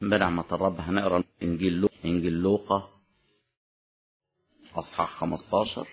بنعمة الرب هنقرا انجيل لو... انجيل لوقا اصحاح 15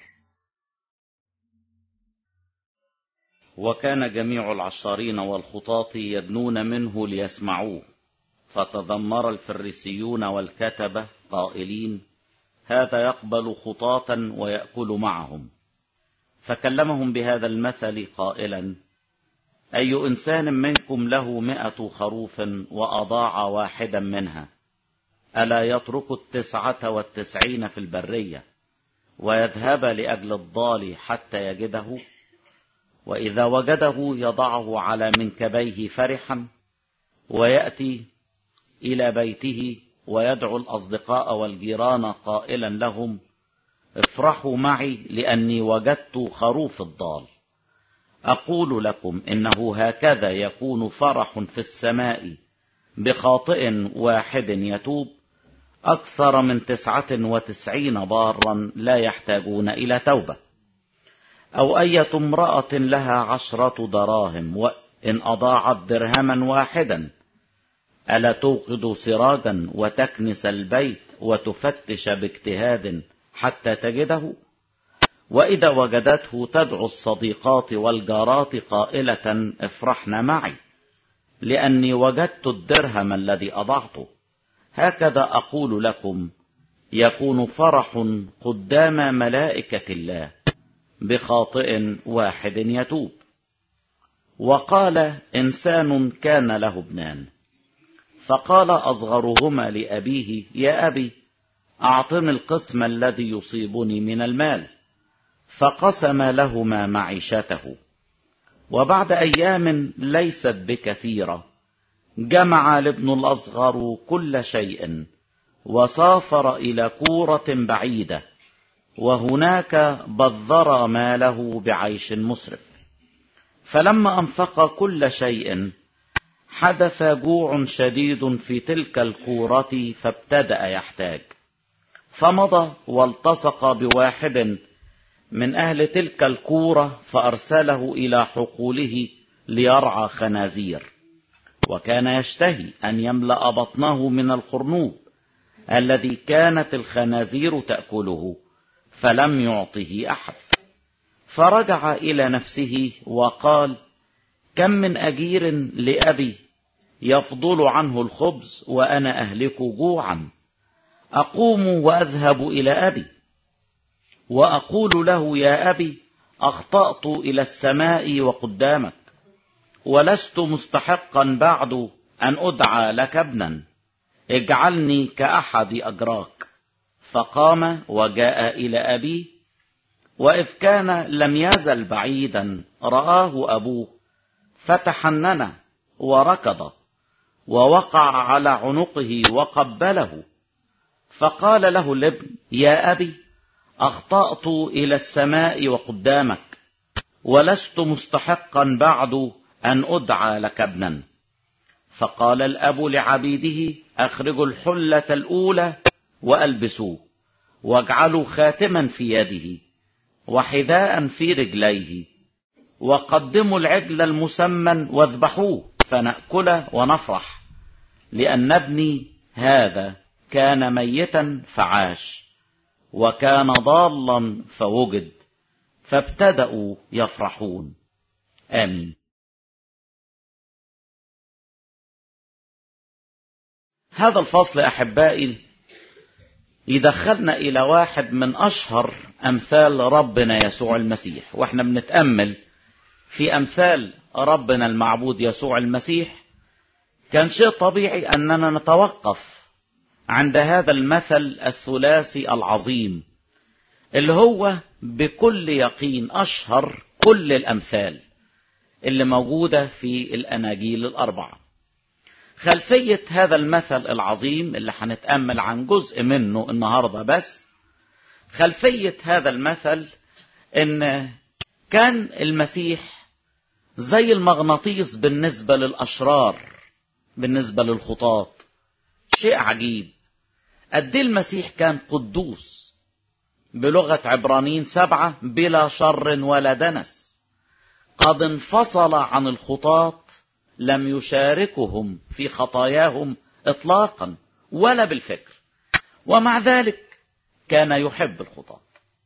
وكان جميع العشارين والخطاة يدنون منه ليسمعوه فتذمر الفريسيون والكتبة قائلين هذا يقبل خطاة ويأكل معهم فكلمهم بهذا المثل قائلا أي إنسان منكم له مئة خروف وأضاع واحدا منها ألا يترك التسعة والتسعين في البرية ويذهب لأجل الضال حتى يجده وإذا وجده يضعه على منكبيه فرحا ويأتي إلى بيته ويدعو الأصدقاء والجيران قائلا لهم افرحوا معي لأني وجدت خروف الضال أقول لكم إنه هكذا يكون فرح في السماء بخاطئ واحد يتوب أكثر من تسعة وتسعين بارا لا يحتاجون إلى توبة أو أية امرأة لها عشرة دراهم وإن أضاعت درهما واحدا ألا توقد سراجا وتكنس البيت وتفتش باجتهاد حتى تجده وإذا وجدته تدعو الصديقات والجارات قائلة افرحن معي لأني وجدت الدرهم الذي أضعته هكذا أقول لكم يكون فرح قدام ملائكة الله بخاطئ واحد يتوب وقال إنسان كان له ابنان فقال أصغرهما لأبيه يا أبي أعطني القسم الذي يصيبني من المال فقسم لهما معيشته وبعد أيام ليست بكثيرة جمع الابن الأصغر كل شيء وسافر إلى كورة بعيدة وهناك بذر ماله بعيش مسرف فلما أنفق كل شيء حدث جوع شديد في تلك الكورة فابتدأ يحتاج فمضى والتصق بواحد من أهل تلك الكورة فأرسله إلى حقوله ليرعى خنازير وكان يشتهي أن يملأ بطنه من الخرنوب الذي كانت الخنازير تأكله فلم يعطه أحد فرجع إلى نفسه وقال كم من أجير لأبي يفضل عنه الخبز وأنا أهلك جوعا أقوم وأذهب إلى أبي وأقول له يا أبي أخطأت إلى السماء وقدامك ولست مستحقا بعد أن أدعى لك ابنا اجعلني كأحد أجراك فقام وجاء إلى أبيه وإذ كان لم يزل بعيدا رآه أبوه فتحنن وركض ووقع على عنقه وقبله فقال له الابن يا أبي أخطأت إلى السماء وقدامك ولست مستحقا بعد أن أدعى لك ابنا فقال الأب لعبيده أخرجوا الحلة الأولى وألبسوه واجعلوا خاتما في يده وحذاء في رجليه وقدموا العجل المسمن واذبحوه فنأكل ونفرح لأن ابني هذا كان ميتا فعاش وكان ضالا فوجد فابتدأوا يفرحون آمين هذا الفصل أحبائي يدخلنا إلى واحد من أشهر أمثال ربنا يسوع المسيح وإحنا بنتأمل في أمثال ربنا المعبود يسوع المسيح كان شيء طبيعي أننا نتوقف عند هذا المثل الثلاثي العظيم اللي هو بكل يقين أشهر كل الأمثال اللي موجودة في الأناجيل الأربعة خلفية هذا المثل العظيم اللي هنتأمل عن جزء منه النهاردة بس خلفية هذا المثل ان كان المسيح زي المغناطيس بالنسبة للأشرار بالنسبة للخطاة شيء عجيب قد المسيح كان قدوس بلغة عبرانيين سبعة بلا شر ولا دنس قد انفصل عن الخطاة لم يشاركهم في خطاياهم اطلاقا ولا بالفكر ومع ذلك كان يحب الخطاة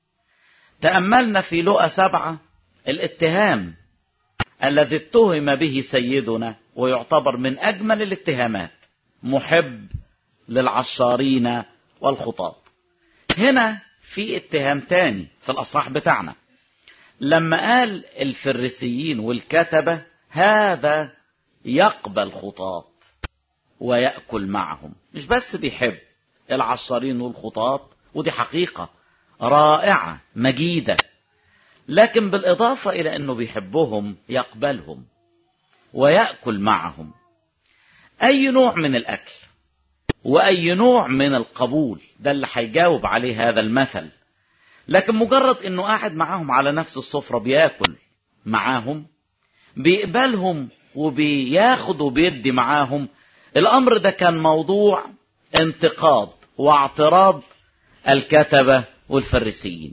تأملنا في لقى سبعة الاتهام الذي اتهم به سيدنا ويعتبر من أجمل الاتهامات محب للعشارين والخطاة هنا في اتهام تاني في الأصحاح بتاعنا لما قال الفريسيين والكتبة هذا يقبل خطاة ويأكل معهم مش بس بيحب العشارين والخطاة ودي حقيقة رائعة مجيدة لكن بالإضافة إلى أنه بيحبهم يقبلهم ويأكل معهم أي نوع من الأكل وأي نوع من القبول ده اللي هيجاوب عليه هذا المثل لكن مجرد أنه قاعد معاهم على نفس السفرة بياكل معاهم بيقبلهم وبياخد وبيدي معاهم الأمر ده كان موضوع انتقاد واعتراض الكتبة والفريسيين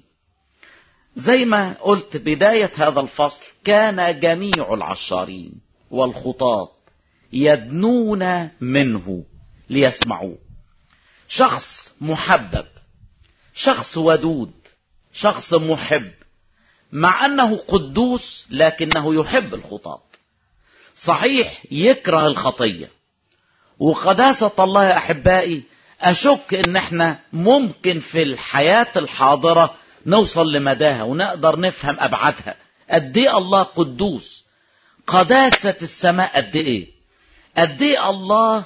زي ما قلت بداية هذا الفصل كان جميع العشارين والخطاة يدنون منه ليسمعوه شخص محبب شخص ودود شخص محب مع انه قدوس لكنه يحب الخطاة صحيح يكره الخطية وقداسة الله يا احبائي اشك ان احنا ممكن في الحياة الحاضرة نوصل لمداها ونقدر نفهم ابعادها قد ايه الله قدوس قداسة السماء قد ايه قد ايه الله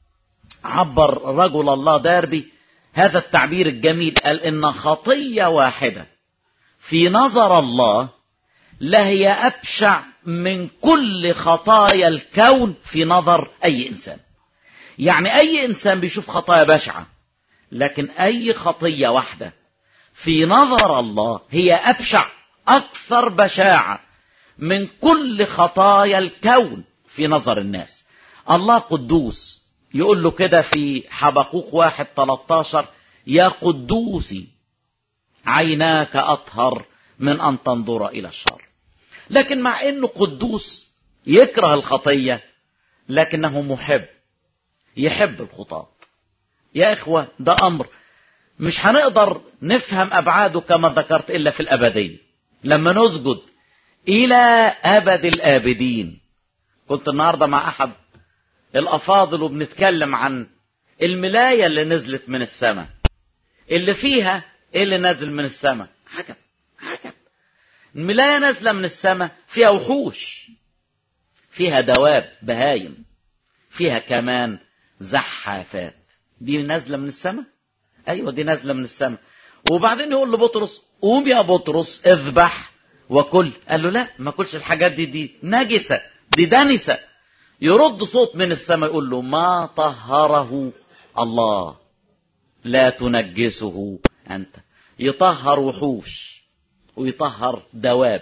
عبر رجل الله داربي هذا التعبير الجميل قال ان خطية واحدة في نظر الله لهي ابشع من كل خطايا الكون في نظر اي انسان يعني اي انسان بيشوف خطايا بشعة لكن اي خطية واحدة في نظر الله هي ابشع اكثر بشاعة من كل خطايا الكون في نظر الناس الله قدوس يقول له كده في حبقوق واحد 13 يا قدوسي عيناك اطهر من ان تنظر الى الشر لكن مع انه قدوس يكره الخطية لكنه محب يحب الخطاة يا إخوة ده أمر مش هنقدر نفهم أبعاده كما ذكرت إلا في الأبدية لما نسجد إلى أبد الآبدين كنت النهاردة مع أحد الأفاضل وبنتكلم عن الملاية اللي نزلت من السماء اللي فيها إيه اللي نازل من السماء عجب عجب الملاية نازلة من السماء فيها وحوش فيها دواب بهايم فيها كمان زحافات دي نازلة من السماء ايوه دي نازلة من السماء وبعدين يقول لبطرس قوم يا بطرس اذبح وكل قال له لا ما كلش الحاجات دي دي نجسة دي دنسة يرد صوت من السماء يقول له ما طهره الله لا تنجسه انت يطهر وحوش ويطهر دواب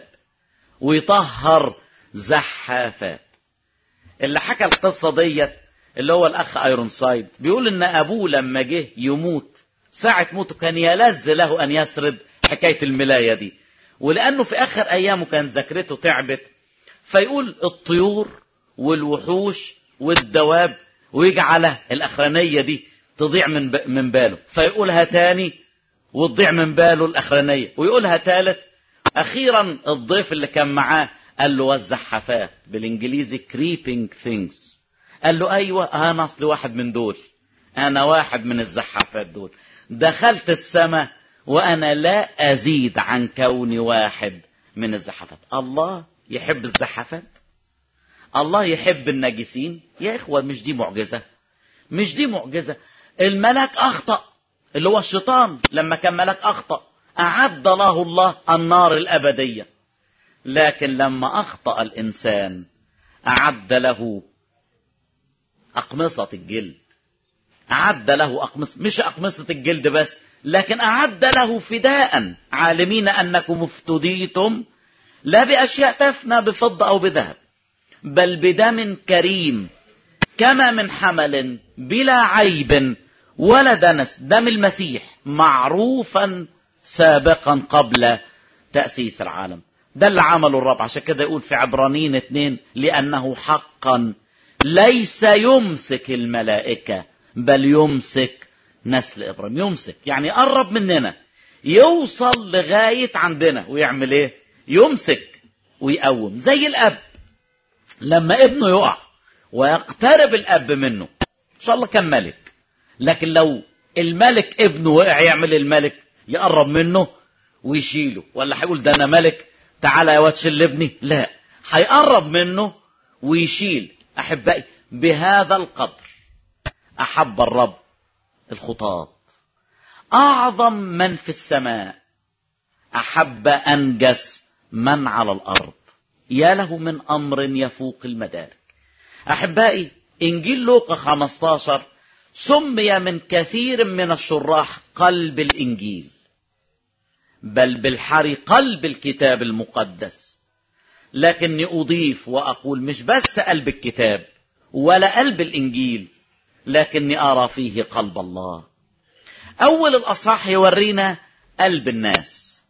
ويطهر زحافات اللي حكى القصة ديت اللي هو الاخ ايرون سايد بيقول ان ابوه لما جه يموت ساعة موته كان يلذ له ان يسرد حكاية الملاية دي ولانه في اخر ايامه كانت ذاكرته تعبت فيقول الطيور والوحوش والدواب ويجعل الاخرانية دي تضيع من ب... من باله فيقولها تاني وتضيع من باله الاخرانية ويقولها تالت اخيرا الضيف اللي كان معاه قال له وزع حفاه بالانجليزي creeping things قال له ايوه انا اصل واحد من دول انا واحد من الزحافات دول دخلت السماء وانا لا ازيد عن كوني واحد من الزحافات الله يحب الزحافات الله يحب الناجسين يا اخوة مش دي معجزة مش دي معجزة الملاك اخطأ اللي هو الشيطان لما كان ملاك اخطأ اعد له الله النار الابدية لكن لما اخطأ الانسان اعد له أقمصة الجلد أعد له أقمصة مش أقمصة الجلد بس لكن أعد له فداء عالمين أنكم افتديتم لا بأشياء تفنى بفضة أو بذهب بل بدم كريم كما من حمل بلا عيب ولا دنس دم المسيح معروفا سابقا قبل تأسيس العالم ده اللي عمله الرب عشان كده يقول في عبرانيين اتنين لأنه حقا ليس يمسك الملائكة بل يمسك نسل إبراهيم يمسك يعني يقرب مننا يوصل لغاية عندنا ويعمل ايه يمسك ويقوم زي الأب لما ابنه يقع ويقترب الأب منه إن شاء الله كان ملك لكن لو الملك ابنه وقع يعمل الملك يقرب منه ويشيله ولا هيقول ده أنا ملك تعالى يا واد شيل ابني لا هيقرب منه ويشيل أحبائي بهذا القدر أحب الرب الخطاة أعظم من في السماء أحب أنجس من على الأرض يا له من أمر يفوق المدارك أحبائي إنجيل لوقا 15 سمي من كثير من الشراح قلب الإنجيل بل بالحري قلب الكتاب المقدس لكني أضيف وأقول مش بس قلب الكتاب ولا قلب الإنجيل لكني أرى فيه قلب الله أول الأصحاح يورينا قلب الناس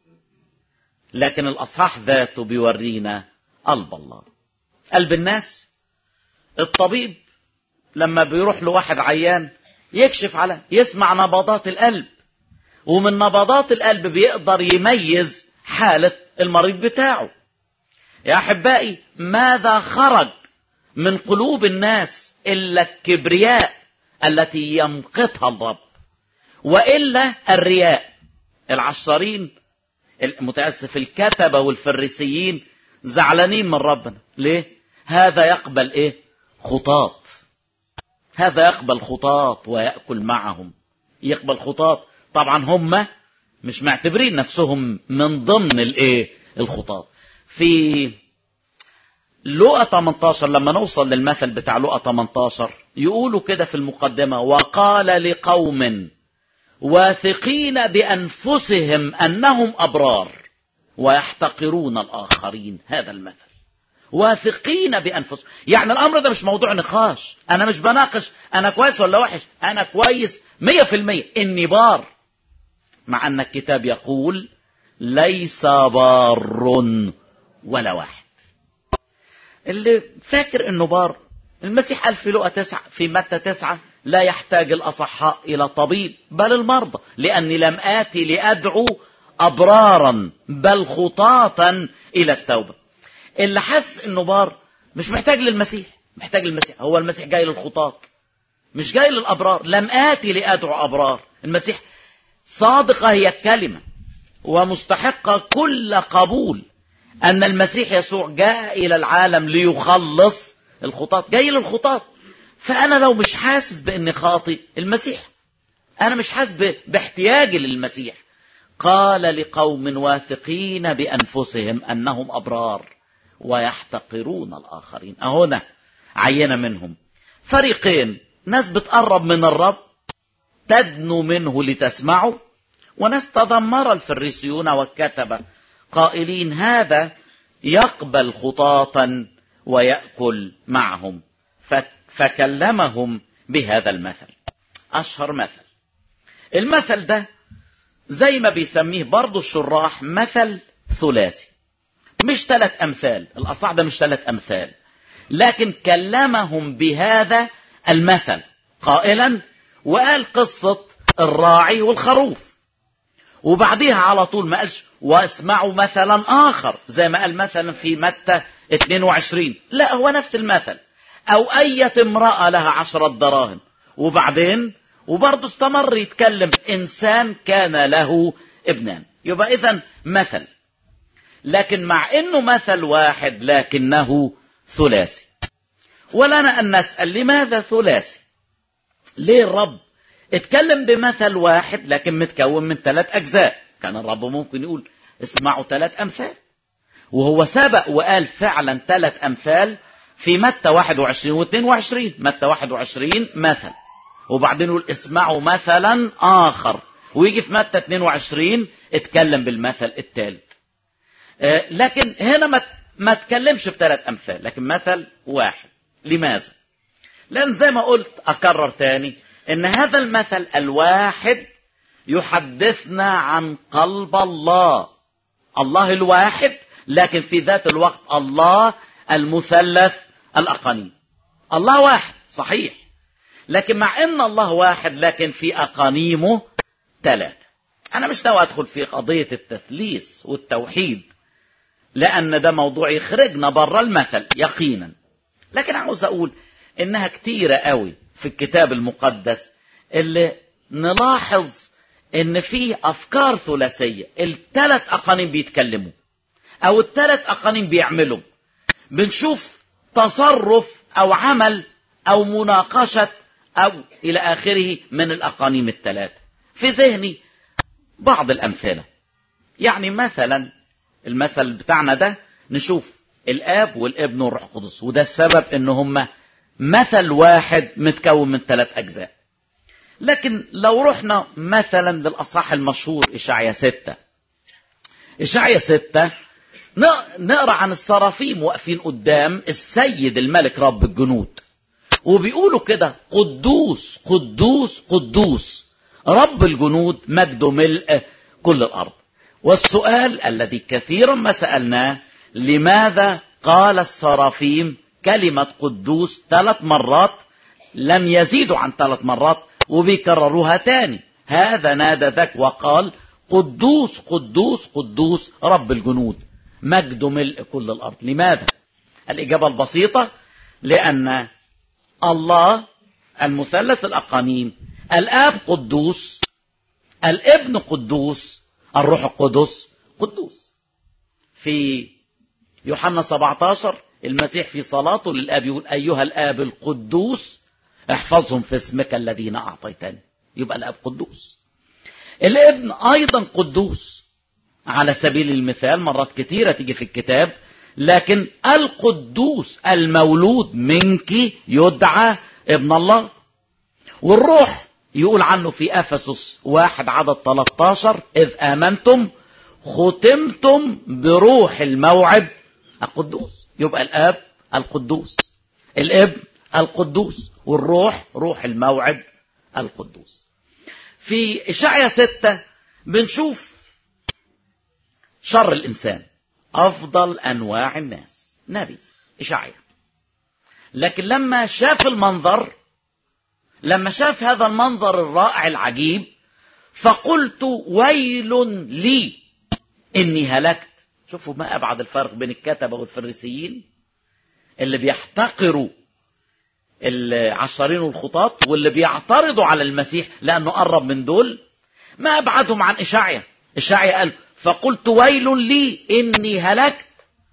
لكن الأصحاح ذاته بيورينا قلب الله قلب الناس الطبيب لما بيروح لواحد عيان يكشف على يسمع نبضات القلب ومن نبضات القلب بيقدر يميز حالة المريض بتاعه يا أحبائي ماذا خرج من قلوب الناس إلا الكبرياء التي يمقتها الرب وإلا الرياء العشارين المتأسف الكتبة والفريسيين زعلانين من ربنا ليه هذا يقبل ايه خطاط هذا يقبل خطاط ويأكل معهم يقبل خطاط طبعا هم مش معتبرين نفسهم من ضمن الايه الخطاط في لقى 18 لما نوصل للمثل بتاع لقى 18 يقولوا كده في المقدمة وقال لقوم واثقين بأنفسهم أنهم أبرار ويحتقرون الآخرين هذا المثل واثقين بأنفسهم يعني الأمر ده مش موضوع نقاش أنا مش بناقش أنا كويس ولا وحش أنا كويس مية في المية إني بار مع أن الكتاب يقول ليس بار ولا واحد اللي فاكر انه بار المسيح قال في لقى تسعة في متى تسعة لا يحتاج الأصحاء إلى طبيب بل المرضى لأني لم آتي لأدعو أبرارا بل خطاطا إلى التوبة اللي حس انه بار مش محتاج للمسيح محتاج للمسيح هو المسيح جاي للخطاط مش جاي للأبرار لم آتي لأدعو أبرار المسيح صادقة هي الكلمة ومستحقة كل قبول أن المسيح يسوع جاء إلى العالم ليخلص الخطاط جاي للخطاط فأنا لو مش حاسس بإني خاطئ المسيح أنا مش حاسس باحتياجي للمسيح قال لقوم واثقين بأنفسهم أنهم أبرار ويحتقرون الآخرين أهنا عينة منهم فريقين ناس بتقرب من الرب تدنو منه لتسمعه وناس تذمر الفريسيون والكتبة قائلين هذا يقبل خطاطا ويأكل معهم فكلمهم بهذا المثل أشهر مثل المثل ده زي ما بيسميه برضو الشراح مثل ثلاثي مش ثلاث أمثال الأصح ده مش ثلاث أمثال لكن كلمهم بهذا المثل قائلا وقال قصة الراعي والخروف وبعديها على طول ما قالش واسمعوا مثلا آخر زي ما قال مثلا في متى 22 لا هو نفس المثل أو أية امرأة لها عشرة دراهم وبعدين وبرضه استمر يتكلم إنسان كان له ابنان يبقى إذا مثل لكن مع إنه مثل واحد لكنه ثلاثي ولنا أن نسأل لماذا ثلاثي ليه الرب اتكلم بمثل واحد لكن متكون من ثلاث أجزاء كان الرب ممكن يقول اسمعوا ثلاث أمثال وهو سبق وقال فعلا ثلاث أمثال في متى 21 و 22 متى 21 مثل وبعدين يقول اسمعوا مثلا آخر ويجي في متى 22 اتكلم بالمثل الثالث آه لكن هنا ما ما تكلمش بثلاث أمثال لكن مثل واحد لماذا لأن زي ما قلت أكرر تاني إن هذا المثل الواحد يحدثنا عن قلب الله الله الواحد لكن في ذات الوقت الله المثلث الأقانيم الله واحد صحيح لكن مع ان الله واحد لكن في اقانيمه ثلاثة انا مش ناوي ادخل في قضية التثليث والتوحيد لان ده موضوع يخرجنا بره المثل يقينا لكن عاوز اقول انها كتيرة قوي في الكتاب المقدس اللي نلاحظ ان فيه افكار ثلاثية الثلاث اقانيم بيتكلموا او الثلاث اقانيم بيعملوا بنشوف تصرف او عمل او مناقشة او الى اخره من الاقانيم الثلاثة في ذهني بعض الامثلة يعني مثلا المثل بتاعنا ده نشوف الاب والابن والروح القدس وده السبب ان هم مثل واحد متكون من ثلاث اجزاء لكن لو رحنا مثلا للاصحاح المشهور اشعيا ستة اشعيا ستة نقرا عن الصرافيم واقفين قدام السيد الملك رب الجنود وبيقولوا كده قدوس قدوس قدوس رب الجنود مجده ملء كل الارض والسؤال الذي كثيرا ما سالناه لماذا قال الصرافيم كلمه قدوس ثلاث مرات لم يزيدوا عن ثلاث مرات وبيكرروها تاني هذا نادى ذاك وقال قدوس قدوس قدوس رب الجنود مجد ملء كل الارض لماذا الاجابه البسيطه لان الله المثلث الاقانيم الاب قدوس الابن قدوس الروح القدس قدوس في يوحنا 17 المسيح في صلاته للاب يقول ايها الاب القدوس احفظهم في اسمك الذين اعطيتني يبقى الاب قدوس الابن ايضا قدوس على سبيل المثال مرات كثيرة تيجي في الكتاب لكن القدوس المولود منك يدعى ابن الله والروح يقول عنه في افسس واحد عدد 13 اذ امنتم ختمتم بروح الموعد القدوس يبقى الاب القدوس الابن القدوس والروح روح الموعد القدوس في اشعيا ستة بنشوف شر الإنسان أفضل أنواع الناس نبي إشعيا لكن لما شاف المنظر لما شاف هذا المنظر الرائع العجيب فقلت ويل لي إني هلكت شوفوا ما أبعد الفرق بين الكتبة والفريسيين اللي بيحتقروا العشرين والخطاط واللي بيعترضوا على المسيح لأنه قرب من دول ما أبعدهم عن إشعيا إشعيا قال فقلت ويل لي إني هلكت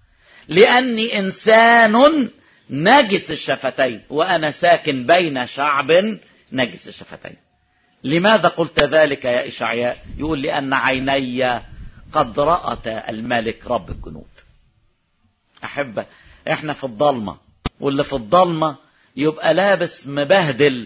لأني إنسان نجس الشفتين وأنا ساكن بين شعب نجس الشفتين لماذا قلت ذلك يا إشعياء يقول لأن عيني قد رأت الملك رب الجنود أحبة إحنا في الضلمة واللي في الضلمة يبقى لابس مبهدل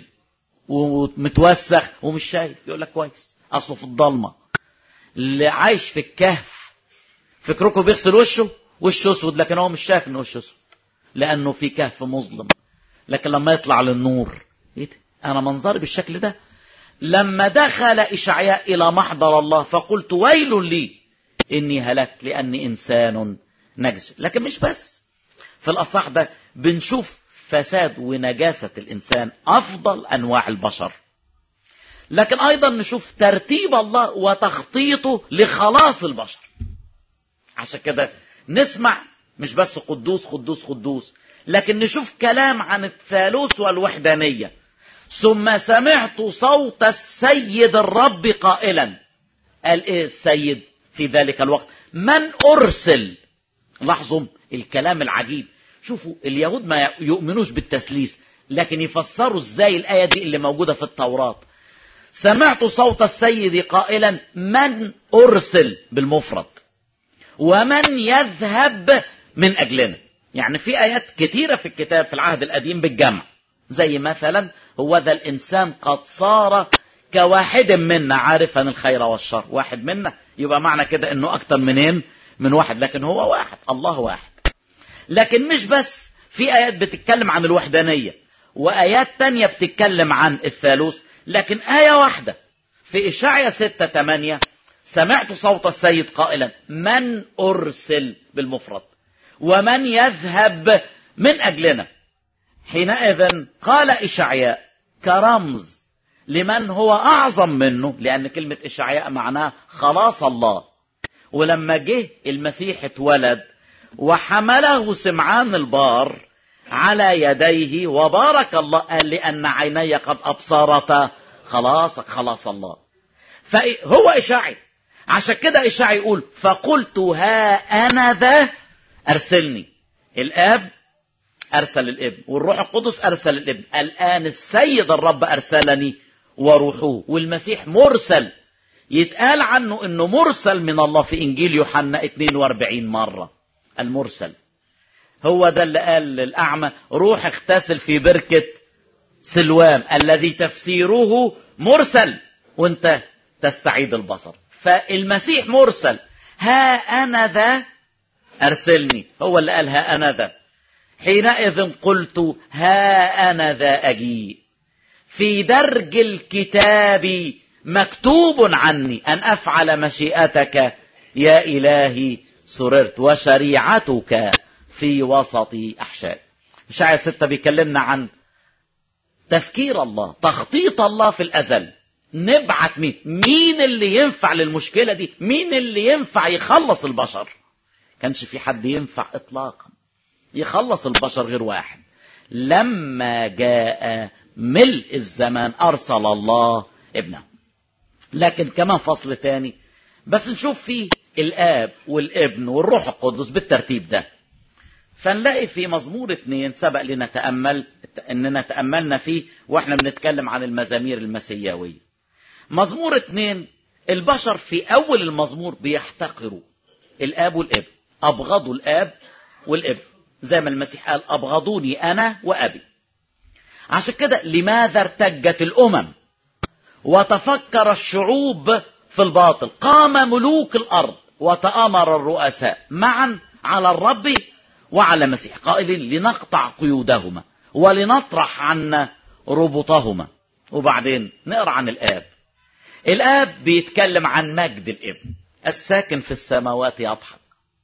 ومتوسخ ومش شايف يقول لك كويس أصله في الضلمة اللي عايش في الكهف فكركم بيغسل وشه وشه اسود لكن هو مش شايف ان وشه اسود لانه في كهف مظلم لكن لما يطلع للنور ايه ده انا منظري بالشكل ده لما دخل اشعياء الى محضر الله فقلت ويل لي اني هلكت لاني انسان نجس لكن مش بس في الاصح ده بنشوف فساد ونجاسة الانسان افضل انواع البشر لكن ايضا نشوف ترتيب الله وتخطيطه لخلاص البشر عشان كده نسمع مش بس قدوس قدوس قدوس لكن نشوف كلام عن الثالوث والوحدانية ثم سمعت صوت السيد الرب قائلا قال ايه السيد في ذلك الوقت من ارسل لاحظوا الكلام العجيب شوفوا اليهود ما يؤمنوش بالتسليس لكن يفسروا ازاي الايه دي اللي موجوده في التوراه سمعت صوت السيد قائلا من ارسل بالمفرد ومن يذهب من اجلنا يعني في ايات كتيره في الكتاب في العهد القديم بالجمع زي مثلا هو ذا الانسان قد صار كواحد منا عارفا الخير والشر واحد منا يبقى معنى كده انه اكتر منين من واحد لكن هو واحد الله واحد لكن مش بس في ايات بتتكلم عن الوحدانيه وايات تانية بتتكلم عن الثالوث لكن آية واحدة في إشعيا ستة تمانية سمعت صوت السيد قائلا من أرسل بالمفرد ومن يذهب من أجلنا حينئذ قال إشعياء كرمز لمن هو أعظم منه لأن كلمة إشعياء معناها خلاص الله ولما جه المسيح اتولد وحمله سمعان البار على يديه وبارك الله قال لأن عيني قد أبصرتا خلاصك خلاص الله فهو إشاعي عشان كده إشاعي يقول فقلت ها أنا ذا أرسلني الآب أرسل الابن والروح القدس أرسل الابن الآن السيد الرب أرسلني وروحه والمسيح مرسل يتقال عنه انه مرسل من الله في انجيل يوحنا 42 مرة المرسل هو ده اللي قال للأعمى روح اغتسل في بركة سلوام الذي تفسيره مرسل وانت تستعيد البصر فالمسيح مرسل ها أنا ذا أرسلني هو اللي قال ها أنا ذا حينئذ قلت ها أنا ذا أجيء في درج الكتاب مكتوب عني أن أفعل مشيئتك يا إلهي سررت وشريعتك في وسط أحشائي إشعياء ستة بيكلمنا عن تفكير الله تخطيط الله في الأزل نبعت مين مين اللي ينفع للمشكلة دي مين اللي ينفع يخلص البشر كانش في حد ينفع إطلاقا يخلص البشر غير واحد لما جاء ملء الزمان أرسل الله ابنه لكن كمان فصل تاني بس نشوف فيه الآب والابن والروح القدس بالترتيب ده فنلاقي في مزمور اتنين سبق لنا تأمل اننا تأملنا فيه واحنا بنتكلم عن المزامير المسيوية مزمور اتنين البشر في اول المزمور بيحتقروا الاب والابن ابغضوا الاب والابن زي ما المسيح قال ابغضوني انا وابي عشان كده لماذا ارتجت الامم وتفكر الشعوب في الباطل قام ملوك الارض وتامر الرؤساء معا على الرب وعلى المسيح قائلين لنقطع قيودهما ولنطرح عنا ربطهما وبعدين نقرا عن الاب الاب بيتكلم عن مجد الابن الساكن في السماوات يضحك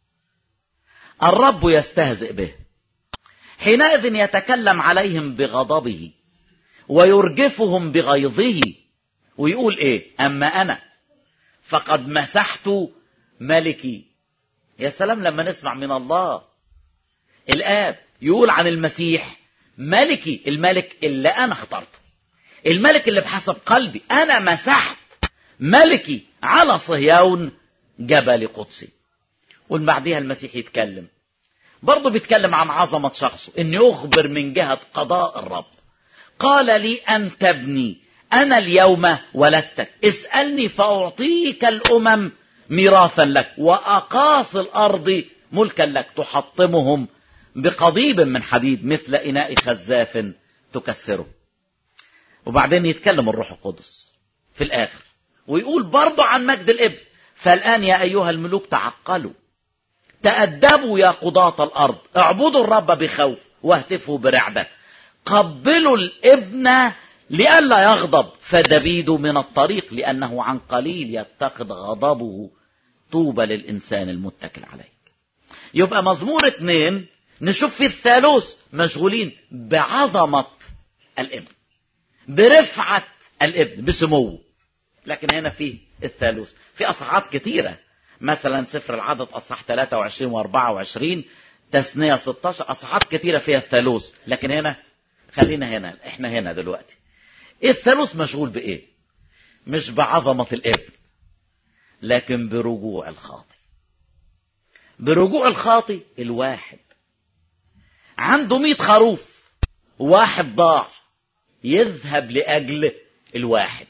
الرب يستهزئ به حينئذ يتكلم عليهم بغضبه ويرجفهم بغيظه ويقول ايه اما انا فقد مسحت ملكي يا سلام لما نسمع من الله الاب يقول عن المسيح ملكي الملك اللي انا اخترته الملك اللي بحسب قلبي انا مسحت ملكي على صهيون جبل قدسي ومن بعدها المسيح يتكلم برضه بيتكلم عن عظمة شخصه ان يخبر من جهة قضاء الرب قال لي انت ابني انا اليوم ولدتك اسألني فاعطيك الامم ميراثا لك واقاصي الارض ملكا لك تحطمهم بقضيب من حديد مثل اناء خزاف تكسره وبعدين يتكلم الروح القدس في الاخر ويقول برضه عن مجد الابن فالان يا ايها الملوك تعقلوا تأدبوا يا قضاة الأرض اعبدوا الرب بخوف واهتفوا برعدة قبلوا الابن لئلا يغضب فدبيدوا من الطريق لأنه عن قليل يتخذ غضبه طوبى للإنسان المتكل عليه يبقى مزمور اتنين نشوف في الثالوث مشغولين بعظمة الابن برفعة الابن بسموه لكن هنا في الثالوث في أصحات كثيرة مثلا سفر العدد أصحاح 23 و24 تثنية 16 أصحاحات كثيرة فيها الثالوث لكن هنا خلينا هنا احنا هنا دلوقتي ايه الثالوث مشغول بايه مش بعظمة الابن لكن برجوع الخاطي برجوع الخاطي الواحد عنده مئة خروف واحد ضاع يذهب لأجل الواحد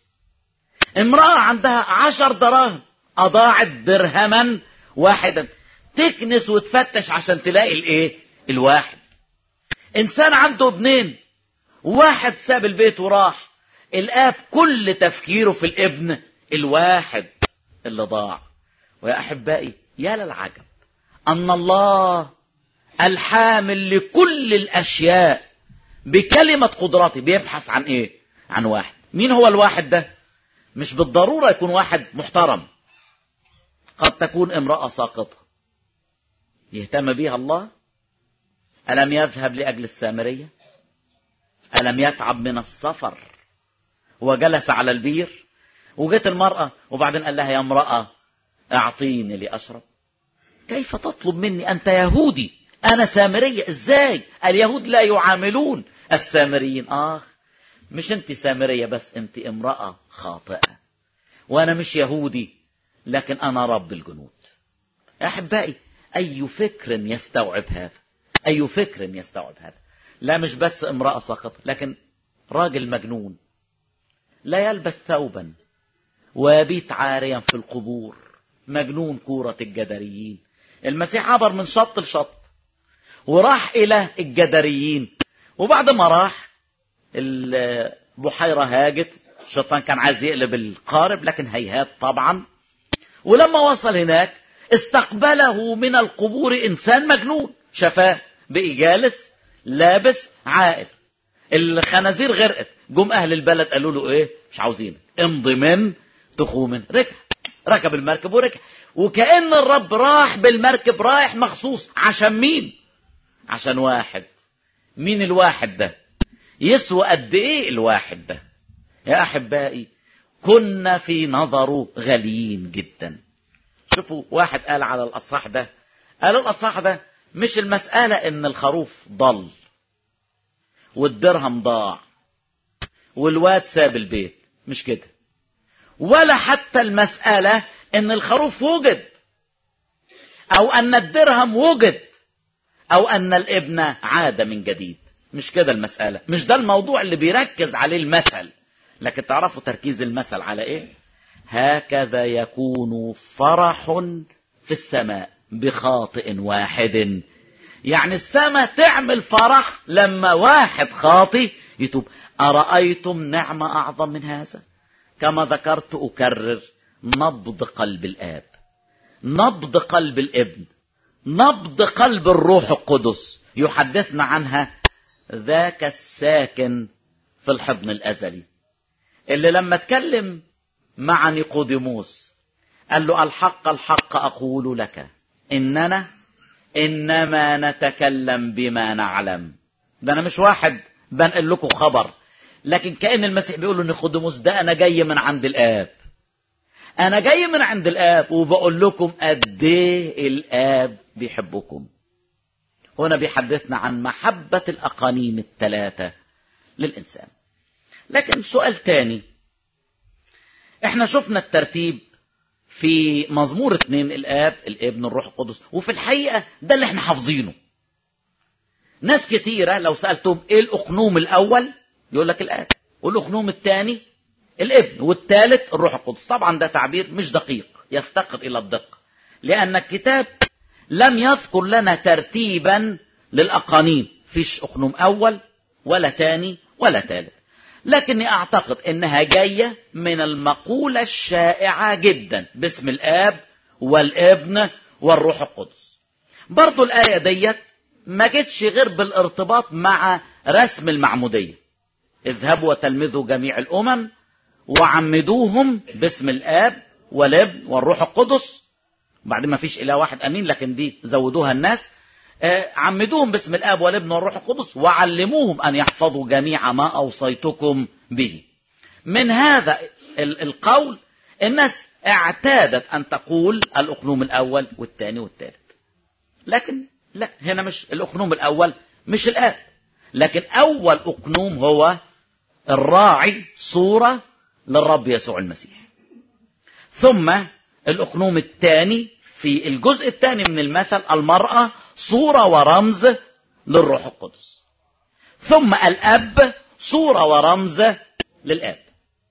امرأة عندها عشر دراهم أضاعت درهما واحدا تكنس وتفتش عشان تلاقي الايه الواحد انسان عنده ابنين واحد ساب البيت وراح الاب كل تفكيره في الابن الواحد اللي ضاع ويا احبائي يا للعجب ان الله الحامل لكل الاشياء بكلمة قدرته بيبحث عن ايه عن واحد مين هو الواحد ده مش بالضرورة يكون واحد محترم قد تكون امرأة ساقطة يهتم بها الله ألم يذهب لأجل السامرية ألم يتعب من السفر وجلس على البير وجت المرأة وبعدين قال لها يا امرأة أعطيني لأشرب كيف تطلب مني أنت يهودي أنا سامرية إزاي اليهود لا يعاملون السامريين آخ مش أنت سامرية بس أنت امرأة خاطئة وأنا مش يهودي لكن أنا رب الجنود يا أحبائي أي فكر يستوعب هذا أي فكر يستوعب هذا لا مش بس امرأة سقط لكن راجل مجنون لا يلبس ثوبا ويبيت عاريا في القبور مجنون كورة الجدريين المسيح عبر من شط لشط وراح إلى الجدريين وبعد ما راح البحيرة هاجت الشيطان كان عايز يقلب القارب لكن هيهات طبعا ولما وصل هناك استقبله من القبور إنسان مجنون شفاه بقي جالس لابس عائل الخنازير غرقت جم أهل البلد قالوا له إيه مش عاوزينك امضي من تخومن رجع ركب المركب ورجع وكأن الرب راح بالمركب رايح مخصوص عشان مين عشان واحد مين الواحد ده يسوى قد ايه الواحد ده يا احبائي كنا في نظره غاليين جدا شوفوا واحد قال على الاصح ده قال الاصح ده مش المسألة ان الخروف ضل والدرهم ضاع والواد ساب البيت مش كده ولا حتى المسألة ان الخروف وجد او ان الدرهم وجد او ان الابن عاد من جديد مش كده المسألة مش ده الموضوع اللي بيركز عليه المثل لكن تعرفوا تركيز المثل على ايه هكذا يكون فرح في السماء بخاطئ واحد يعني السماء تعمل فرح لما واحد خاطي يتوب أرأيتم نعمة أعظم من هذا كما ذكرت أكرر نبض قلب الآب نبض قلب الابن نبض قلب الروح القدس يحدثنا عنها ذاك الساكن في الحضن الأزلي اللي لما اتكلم مع نيقوديموس قال له الحق الحق أقول لك إننا إنما نتكلم بما نعلم ده أنا مش واحد بنقل لكم خبر لكن كأن المسيح بيقول له نيقوديموس ده أنا جاي من عند الآب أنا جاي من عند الآب وبقول لكم قد إيه الآب بيحبكم هنا بيحدثنا عن محبة الأقانيم الثلاثة للإنسان لكن سؤال تاني احنا شفنا الترتيب في مزمور اتنين الآب الابن الروح القدس وفي الحقيقة ده اللي احنا حافظينه ناس كتيرة لو سألتهم ايه الأقنوم الأول يقول لك الآب والأقنوم الثاني الابن والثالث الروح القدس طبعا ده تعبير مش دقيق يفتقر إلى الدقة لأن الكتاب لم يذكر لنا ترتيبا للأقانيم فيش أقنوم أول ولا تاني ولا ثالث لكني أعتقد إنها جاية من المقولة الشائعة جدا باسم الآب والابن والروح القدس برضو الآية ديت ما جتش غير بالارتباط مع رسم المعمودية اذهبوا وتلمذوا جميع الأمم وعمدوهم باسم الآب والابن والروح القدس بعد ما فيش إله واحد أمين لكن دي زودوها الناس عمدوهم باسم الآب والابن والروح القدس وعلموهم أن يحفظوا جميع ما أوصيتكم به من هذا القول الناس اعتادت أن تقول الأقنوم الأول والثاني والثالث لكن لا هنا مش الأقنوم الأول مش الآب لكن أول أقنوم هو الراعي صورة للرب يسوع المسيح ثم الأقنوم الثاني في الجزء الثاني من المثل المرأة صورة ورمز للروح القدس ثم الأب صورة ورمز للآب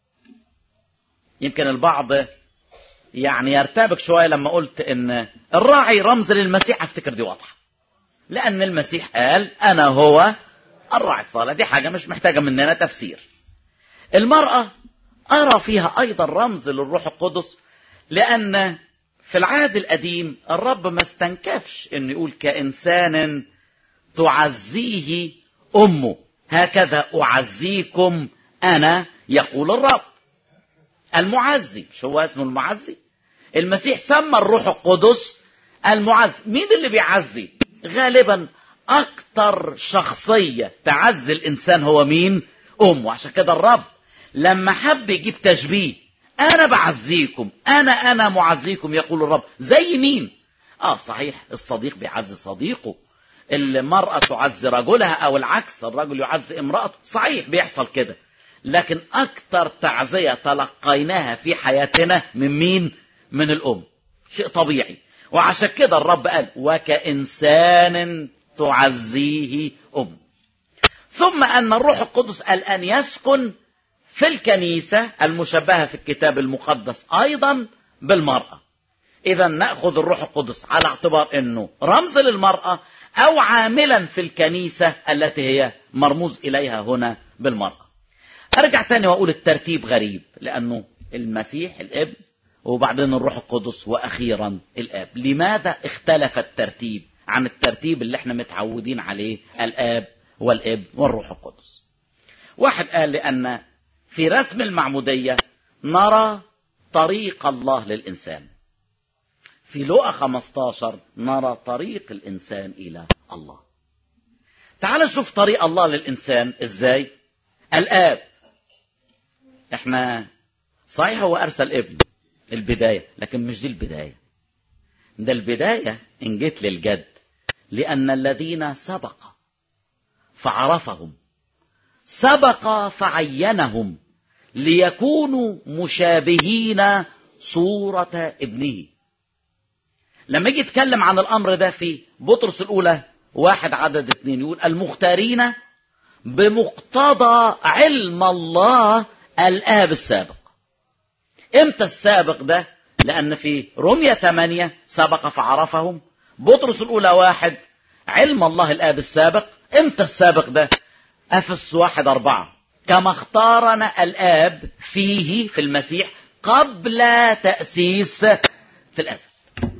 يمكن البعض يعني يرتبك شوية لما قلت ان الراعي رمز للمسيح افتكر دي واضحة لأن المسيح قال أنا هو الراعي الصالح دي حاجة مش محتاجة مننا تفسير المرأة أرى فيها أيضا رمز للروح القدس لأن في العهد القديم الرب ما استنكفش انه يقول كإنسان تعزيه أمه هكذا أعزيكم أنا يقول الرب المعزي مش هو اسمه المعزي المسيح سمى الروح القدس المعزي مين اللي بيعزي غالبا اكتر شخصية تعز الانسان هو مين امه عشان كده الرب لما حب يجيب تشبيه انا بعزيكم انا انا معزيكم يقول الرب زي مين اه صحيح الصديق بيعزي صديقه المرأة تعز رجلها او العكس الرجل يعز امرأته صحيح بيحصل كده لكن اكتر تعزية تلقيناها في حياتنا من مين من الام شيء طبيعي وعشان كده الرب قال وكإنسان تعزيه أم ثم أن الروح القدس الآن يسكن في الكنيسة المشبهة في الكتاب المقدس أيضا بالمرأة إذا نأخذ الروح القدس على اعتبار أنه رمز للمرأة أو عاملا في الكنيسة التي هي مرموز إليها هنا بالمرأة أرجع تاني وأقول الترتيب غريب لأنه المسيح الابن وبعدين الروح القدس واخيرا الاب لماذا اختلف الترتيب عن الترتيب اللي احنا متعودين عليه الاب والابن والروح القدس واحد قال لان في رسم المعموديه نرى طريق الله للانسان في لقا 15 نرى طريق الانسان الى الله تعال نشوف طريق الله للانسان ازاي الاب احنا صحيح هو ارسل ابنه البداية لكن مش دي البداية ده البداية إن جيت للجد لأن الذين سبق فعرفهم سبق فعينهم ليكونوا مشابهين صورة ابنه لما يجي يتكلم عن الأمر ده في بطرس الأولى واحد عدد اتنين يقول المختارين بمقتضى علم الله الآب السابق امتى السابق ده لان في رمية 8 سبق فعرفهم بطرس الاولى واحد علم الله الاب السابق امتى السابق ده افس واحد اربعة كما اختارنا الاب فيه في المسيح قبل تأسيس في الازل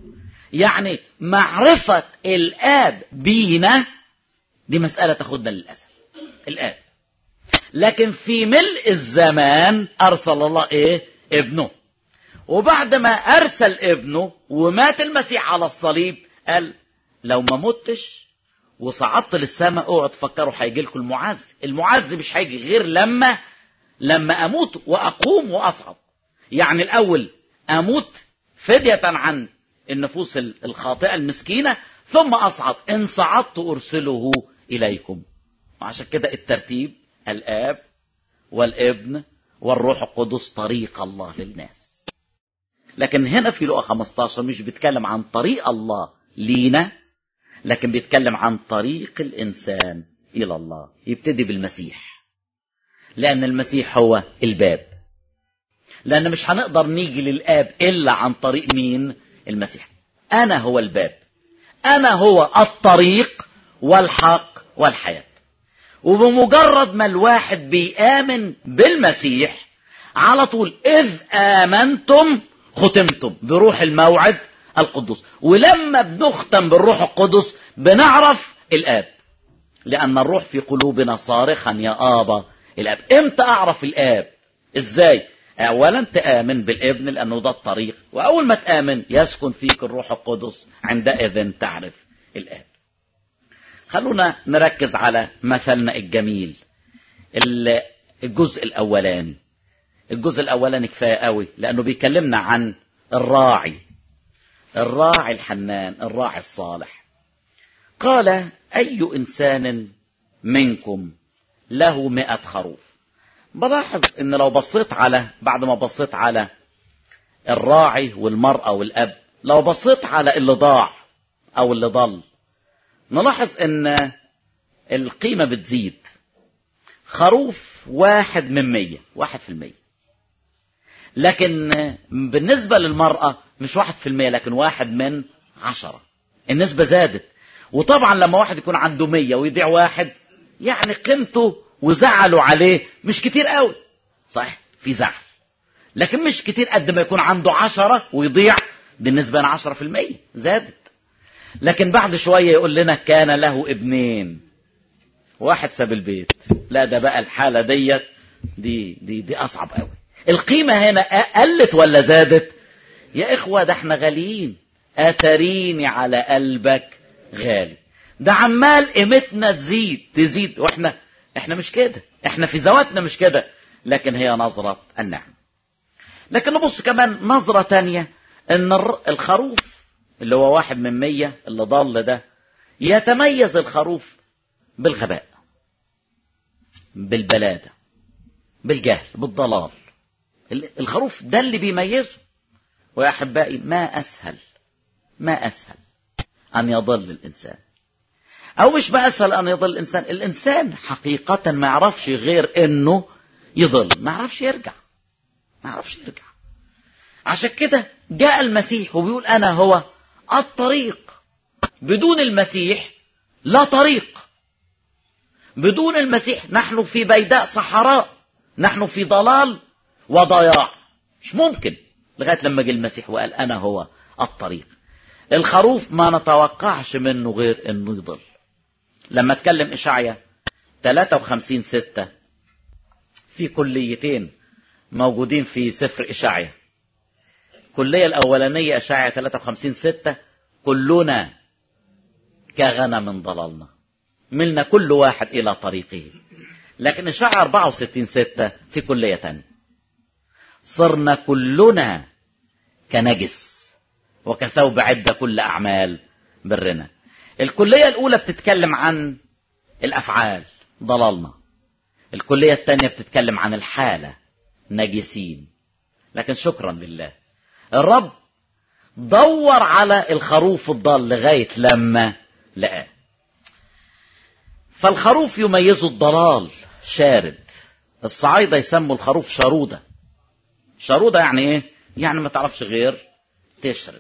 يعني معرفة الاب بينا دي مسألة تاخدنا للازل الاب لكن في ملء الزمان ارسل الله ايه ابنه وبعد ما ارسل ابنه ومات المسيح على الصليب قال لو ما متش وصعدت للسماء اوعوا تفكروا هيجي لكم المعز المعز مش هيجي غير لما لما اموت واقوم واصعد يعني الاول اموت فدية عن النفوس الخاطئة المسكينة ثم اصعد ان صعدت ارسله اليكم وعشان كده الترتيب الاب والابن والروح القدس طريق الله للناس لكن هنا في لقا 15 مش بيتكلم عن طريق الله لينا لكن بيتكلم عن طريق الإنسان إلى الله يبتدي بالمسيح لأن المسيح هو الباب لأن مش هنقدر نيجي للآب إلا عن طريق مين المسيح أنا هو الباب أنا هو الطريق والحق والحياة وبمجرد ما الواحد بيآمن بالمسيح على طول إذ آمنتم ختمتم بروح الموعد القدوس ولما بنختم بالروح القدس بنعرف الآب لأن الروح في قلوبنا صارخا يا آبا الآب امتى أعرف الآب ازاي أولا تآمن بالابن لأنه ده الطريق وأول ما تآمن يسكن فيك الروح القدس عندئذ تعرف الآب خلونا نركز على مثلنا الجميل الجزء الأولاني الجزء الأولاني كفاية قوي لأنه بيكلمنا عن الراعي الراعي الحنان الراعي الصالح قال أي إنسان منكم له مئة خروف بلاحظ ان لو بصيت على بعد ما بصيت على الراعي والمرأة والأب لو بصيت على اللي ضاع أو اللي ضل نلاحظ ان القيمة بتزيد خروف واحد من مية واحد في المية لكن بالنسبة للمرأة مش واحد في المية لكن واحد من عشرة النسبة زادت وطبعا لما واحد يكون عنده مية ويضيع واحد يعني قيمته وزعلوا عليه مش كتير قوي صحيح في زعل لكن مش كتير قد ما يكون عنده عشرة ويضيع بالنسبة لعشرة في المية زادت لكن بعد شوية يقول لنا كان له ابنين واحد ساب البيت لا ده بقى الحالة ديت دي دي دي أصعب قوي القيمة هنا قلت ولا زادت يا إخوة ده احنا غاليين أتريني على قلبك غالي ده عمال قيمتنا تزيد تزيد واحنا احنا مش كده احنا في ذواتنا مش كده لكن هي نظرة النعم لكن نبص كمان نظرة تانية ان الخروف اللي هو واحد من مية اللي ضل ده يتميز الخروف بالغباء بالبلادة بالجهل بالضلال الخروف ده اللي بيميزه ويا احبائي ما اسهل ما اسهل ان يضل الانسان او مش ما اسهل ان يضل الانسان الانسان حقيقة ما يعرفش غير انه يضل ما يعرفش يرجع ما يعرفش يرجع عشان كده جاء المسيح وبيقول انا هو الطريق بدون المسيح لا طريق بدون المسيح نحن في بيداء صحراء نحن في ضلال وضياع مش ممكن لغايه لما جه المسيح وقال انا هو الطريق الخروف ما نتوقعش منه غير انه يضل لما اتكلم اشعيا 53 6 في كليتين موجودين في سفر اشعيا الكلية الأولانية أشعيا 53 6 كلنا كغنم ضللنا ملنا كل واحد إلى طريقه لكن إشعيا 64 6 في كلية تانية صرنا كلنا كنجس وكثوب عدة كل أعمال برنا الكلية الأولى بتتكلم عن الأفعال ضللنا الكلية الثانية بتتكلم عن الحالة نجسين لكن شكرا لله الرب دور على الخروف الضال لغاية لما لقاه فالخروف يميزه الضلال شارد الصعايدة يسموا الخروف شرودة شرودة يعني ايه يعني ما تعرفش غير تشرد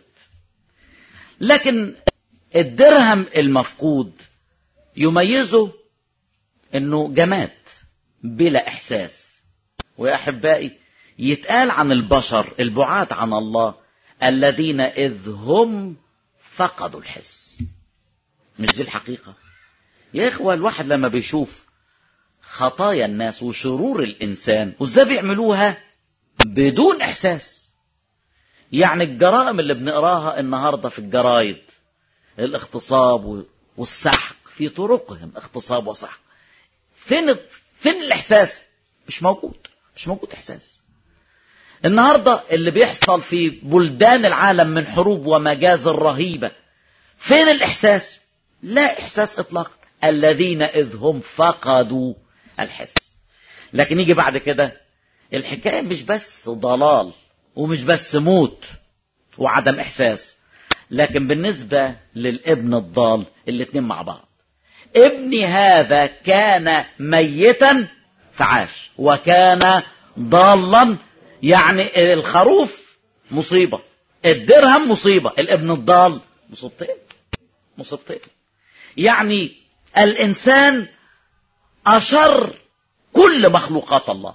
لكن الدرهم المفقود يميزه انه جماد بلا احساس ويا احبائي يتقال عن البشر البعاد عن الله الذين اذ هم فقدوا الحس مش دي الحقيقه يا اخوه الواحد لما بيشوف خطايا الناس وشرور الانسان وازاي بيعملوها بدون احساس يعني الجرائم اللي بنقراها النهارده في الجرايد الاغتصاب والسحق في طرقهم اغتصاب وسحق فين فين الاحساس مش موجود مش موجود احساس النهارده اللي بيحصل في بلدان العالم من حروب ومجازر رهيبه فين الاحساس لا احساس اطلاقا الذين اذ هم فقدوا الحس لكن يجي بعد كده الحكايه مش بس ضلال ومش بس موت وعدم احساس لكن بالنسبه للابن الضال الاتنين مع بعض ابني هذا كان ميتا فعاش وكان ضالا يعني الخروف مصيبة الدرهم مصيبة الابن الضال مصيبتين مصيبتين يعني الإنسان أشر كل مخلوقات الله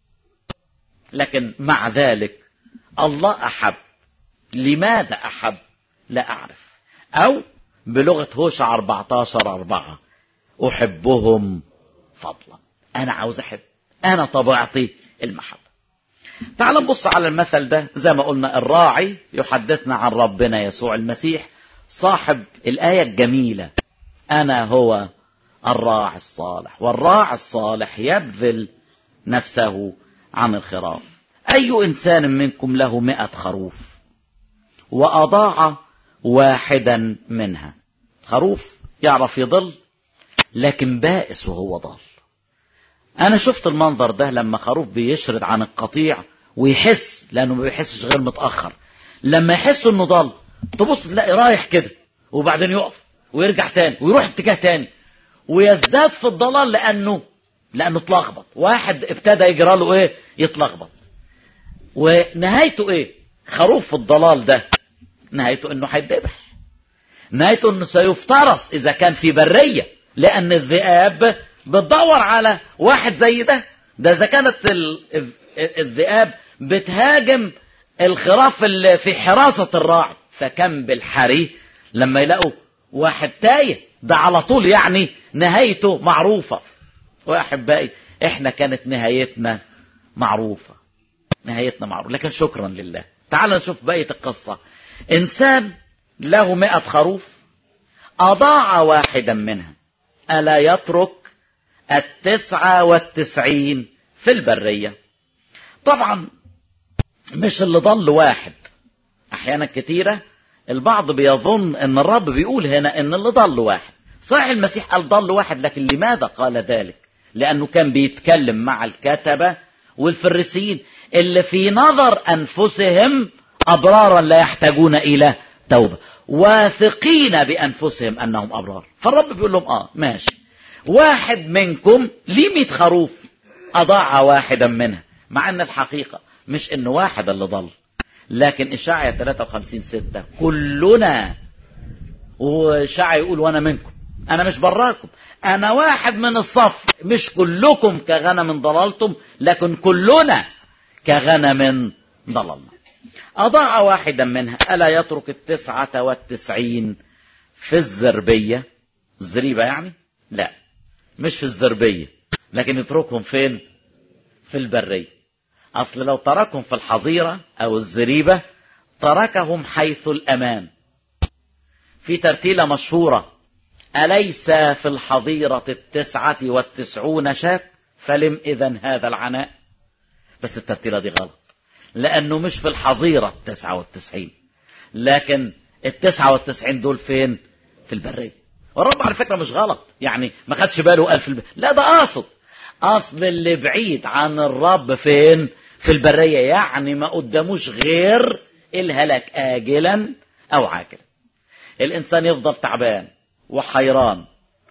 لكن مع ذلك الله أحب لماذا أحب لا أعرف أو بلغة هوشع 14 أربعة أحبهم فضلا أنا عاوز أحب أنا طبيعتي المحبة تعال نبص على المثل ده زي ما قلنا الراعي يحدثنا عن ربنا يسوع المسيح صاحب الآية الجميلة أنا هو الراعي الصالح والراعي الصالح يبذل نفسه عن الخراف أي إنسان منكم له مئة خروف وأضاع واحدا منها خروف يعرف يضل لكن بائس وهو ضال انا شفت المنظر ده لما خروف بيشرد عن القطيع ويحس لانه ما بيحسش غير متاخر لما يحس انه ضل تبص تلاقي رايح كده وبعدين يقف ويرجع تاني ويروح اتجاه تاني ويزداد في الضلال لانه لانه اتلخبط واحد ابتدى يجرى له ايه يتلخبط ونهايته ايه خروف في الضلال ده نهايته انه هيتذبح نهايته انه سيفترس اذا كان في بريه لان الذئاب بتدور على واحد زي ده ده اذا كانت الذئاب بتهاجم الخراف اللي في حراسة الراعي فكم بالحري لما يلاقوا واحد تايه ده على طول يعني نهايته معروفة وأحبائي احنا كانت نهايتنا معروفة نهايتنا معروفة لكن شكرا لله تعال نشوف بقية القصة إنسان له مئة خروف أضاع واحدا منها ألا يترك التسعة والتسعين في البرية طبعا مش اللي ضل واحد أحيانا كتيرة البعض بيظن أن الرب بيقول هنا أن اللي ضل واحد صحيح المسيح قال ضل واحد لكن لماذا قال ذلك لأنه كان بيتكلم مع الكتبة والفريسيين اللي في نظر أنفسهم أبرارا لا يحتاجون إلى توبة واثقين بأنفسهم أنهم أبرار فالرب بيقول لهم آه ماشي واحد منكم ليه مئة خروف أضاع واحدا منها مع أن الحقيقة مش أنه واحد اللي ضل لكن إشاعية 53 ستة كلنا وإشاعية يقول وأنا منكم أنا مش براكم أنا واحد من الصف مش كلكم كغنم ضللتم لكن كلنا كغنم ضللنا أضاع واحدا منها ألا يترك التسعة والتسعين في الزربية الزريبة يعني لا مش في الزربية لكن يتركهم فين في البرية أصل لو تركهم في الحظيرة أو الزريبة تركهم حيث الأمان في ترتيلة مشهورة أليس في الحظيرة التسعة والتسعون شاة فلم إذا هذا العناء بس الترتيلة دي غلط لأنه مش في الحظيرة التسعة والتسعين لكن التسعة والتسعين دول فين في البرية والرب على فكرة مش غلط يعني ما خدش باله قال في الب... لا ده قاصد أصل اللي بعيد عن الرب فين في البرية يعني ما قداموش غير الهلاك آجلا أو عاجلا الإنسان يفضل تعبان وحيران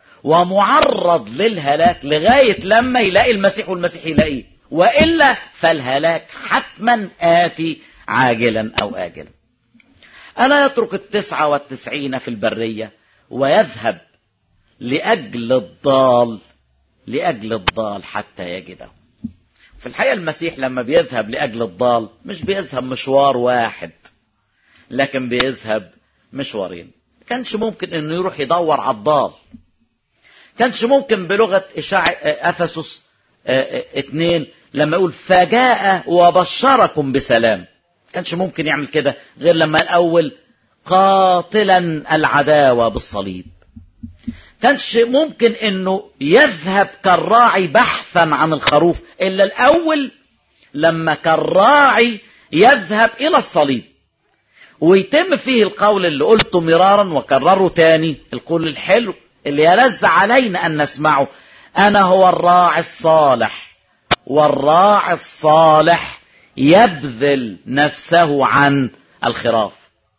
ومعرض للهلاك لغاية لما يلاقي المسيح والمسيح يلاقيه وإلا فالهلاك حتما آتي عاجلا أو آجلا ألا يترك التسعة والتسعين في البرية ويذهب لأجل الضال لأجل الضال حتى يجده في الحقيقة المسيح لما بيذهب لأجل الضال مش بيذهب مشوار واحد لكن بيذهب مشوارين كانش ممكن انه يروح يدور على الضال كانش ممكن بلغة إشاع أفسس اتنين لما يقول فجاء وبشركم بسلام كانش ممكن يعمل كده غير لما الأول قاتلا العداوة بالصليب كانش ممكن انه يذهب كالراعي بحثا عن الخروف الا الاول لما كالراعي يذهب الى الصليب ويتم فيه القول اللي قلته مرارا وكرره تاني القول الحلو اللي يلز علينا ان نسمعه انا هو الراعي الصالح والراعي الصالح يبذل نفسه عن الخراف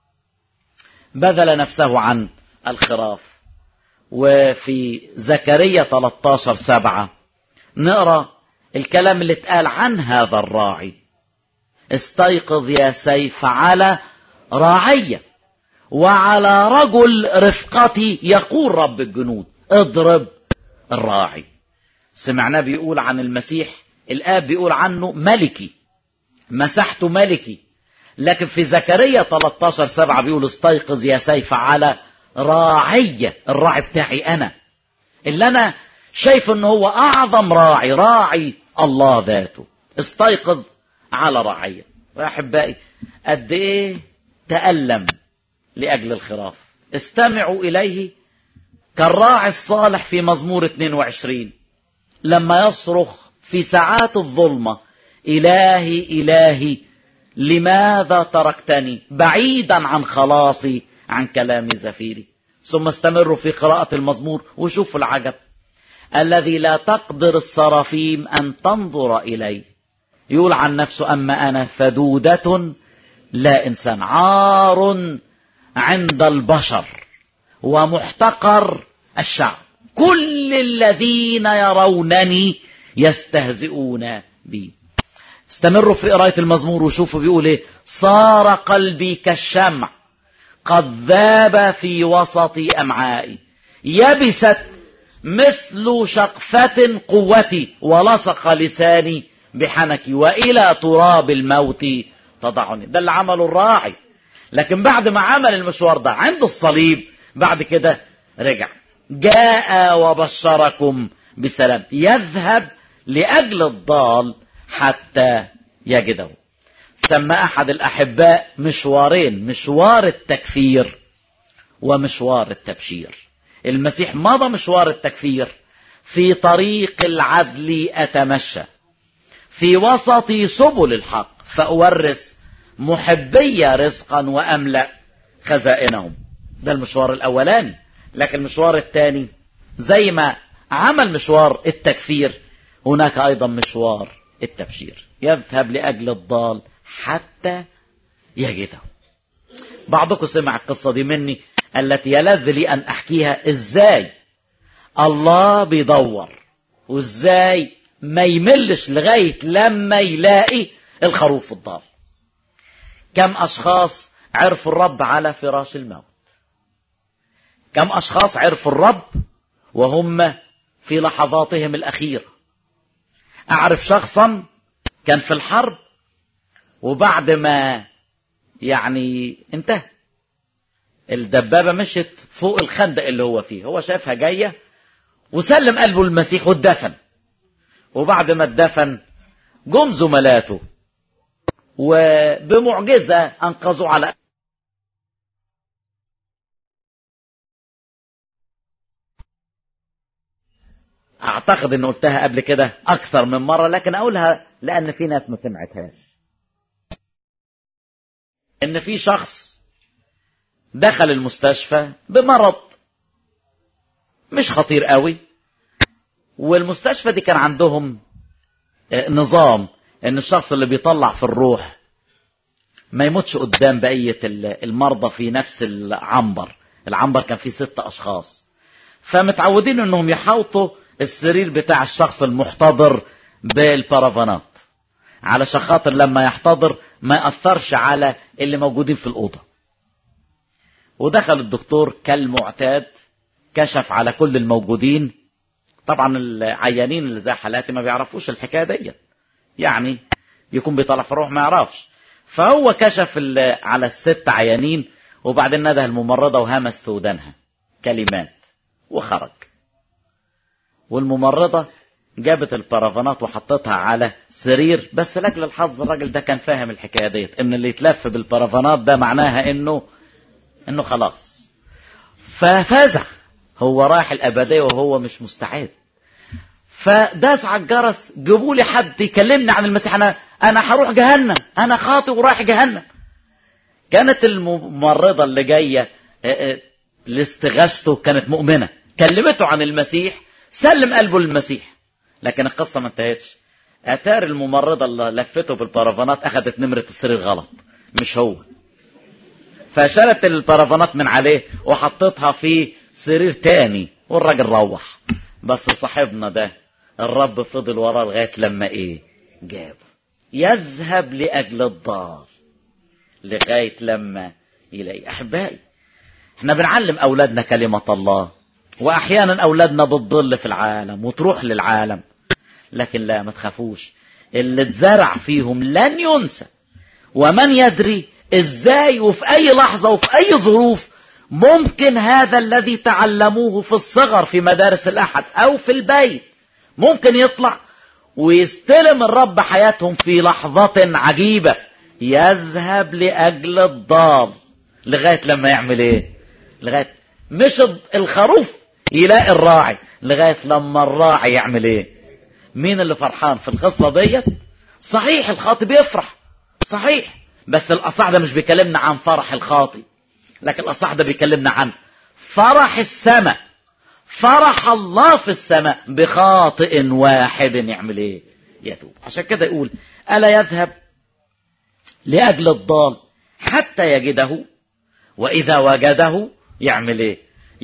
بذل نفسه عن الخراف وفي زكريا 13 سبعة نقرأ الكلام اللي اتقال عن هذا الراعي استيقظ يا سيف على راعية وعلى رجل رفقتي يقول رب الجنود اضرب الراعي سمعناه بيقول عن المسيح الآب بيقول عنه ملكي مسحته ملكي لكن في زكريا 13 سبعة بيقول استيقظ يا سيف على راعية الراعي بتاعي أنا اللي أنا شايف أنه هو أعظم راعي راعي الله ذاته استيقظ على راعية وأحبائي قد إيه تألم لأجل الخراف استمعوا إليه كالراعي الصالح في مزمور 22 لما يصرخ في ساعات الظلمة إلهي إلهي لماذا تركتني بعيدا عن خلاصي عن كلام زفيري ثم استمروا في قراءة المزمور وشوفوا العجب الذي لا تقدر الصرافيم أن تنظر إليه يقول عن نفسه أما أنا فدودة لا إنسان عار عند البشر ومحتقر الشعب كل الذين يرونني يستهزئون بي استمروا في قراءة المزمور وشوفوا بيقول ايه صار قلبي كالشمع قد ذاب في وسط أمعائي يبست مثل شقفة قوتي ولصق لساني بحنكي وإلى تراب الموت تضعني ده اللي عمله الراعي لكن بعد ما عمل المشوار ده عند الصليب بعد كده رجع جاء وبشركم بسلام يذهب لأجل الضال حتى يجده سمى أحد الأحباء مشوارين مشوار التكفير ومشوار التبشير المسيح مضى مشوار التكفير في طريق العدل أتمشى في وسط سبل الحق فأورث محبي رزقا وأملأ خزائنهم ده المشوار الأولاني لكن المشوار الثاني زي ما عمل مشوار التكفير هناك أيضا مشوار التبشير يذهب لأجل الضال حتى يجده بعضكم سمع القصة دي مني التي يلذ لي أن أحكيها إزاي الله بيدور وإزاي ما يملش لغاية لما يلاقي الخروف الضال كم أشخاص عرفوا الرب على فراش الموت كم أشخاص عرفوا الرب وهم في لحظاتهم الأخيرة أعرف شخصا كان في الحرب وبعد ما يعني انتهى الدبابة مشت فوق الخندق اللي هو فيه هو شافها جاية وسلم قلبه المسيح واتدفن وبعد ما اتدفن جم زملاته وبمعجزة أنقذوا على أعتقد أن قلتها قبل كده أكثر من مرة لكن أقولها لأن في ناس ما سمعتهاش إن في شخص دخل المستشفى بمرض مش خطير قوي والمستشفى دي كان عندهم نظام ان الشخص اللي بيطلع في الروح ما يموتش قدام بقية المرضى في نفس العنبر العنبر كان فيه ست اشخاص فمتعودين انهم يحوطوا السرير بتاع الشخص المحتضر بالبارافانات علشان خاطر لما يحتضر ما يأثرش على اللي موجودين في الأوضة ودخل الدكتور كالمعتاد كشف على كل الموجودين طبعا العيانين اللي زي حالاتي ما بيعرفوش الحكايه دي يعني يكون بيطلع في الروح ما يعرفش فهو كشف على الست عيانين وبعدين نده الممرضة وهمس في ودانها كلمات وخرج والممرضة جابت البارافانات وحطتها على سرير بس لاجل الحظ الراجل ده كان فاهم الحكايه ديت ان اللي يتلف بالبارافانات ده معناها انه انه خلاص ففزع هو رايح الابديه وهو مش مستعد فداس على الجرس جيبوا لي حد يكلمني عن المسيح انا انا هروح جهنم انا خاطئ ورايح جهنم كانت الممرضه اللي جايه لاستغاثته كانت مؤمنه كلمته عن المسيح سلم قلبه للمسيح لكن القصه ما انتهتش اتار الممرضه اللي لفته بالبارافانات اخذت نمره السرير غلط مش هو فشالت البارافانات من عليه وحطتها في سرير تاني والراجل روح بس صاحبنا ده الرب فضل وراه لغايه لما ايه جابه يذهب لاجل الضال لغايه لما يلاقي احبائي احنا بنعلم اولادنا كلمه الله واحيانا اولادنا بتضل في العالم وتروح للعالم لكن لا ما تخافوش اللي اتزرع فيهم لن ينسى ومن يدري ازاي وفي اي لحظه وفي اي ظروف ممكن هذا الذي تعلموه في الصغر في مدارس الأحد أو في البيت ممكن يطلع ويستلم الرب حياتهم في لحظة عجيبة يذهب لأجل الضال لغاية لما يعمل ايه لغاية مش الخروف يلاقي الراعي لغاية لما الراعي يعمل ايه مين اللي فرحان في القصة ديت صحيح الخاطي بيفرح صحيح بس الأصح ده مش بيكلمنا عن فرح الخاطي لكن الأصح ده بيكلمنا عن فرح السماء فرح الله في السماء بخاطئ واحد يعمل ايه يتوب عشان كده يقول ألا يذهب لأجل الضال حتى يجده وإذا وجده يعمل ايه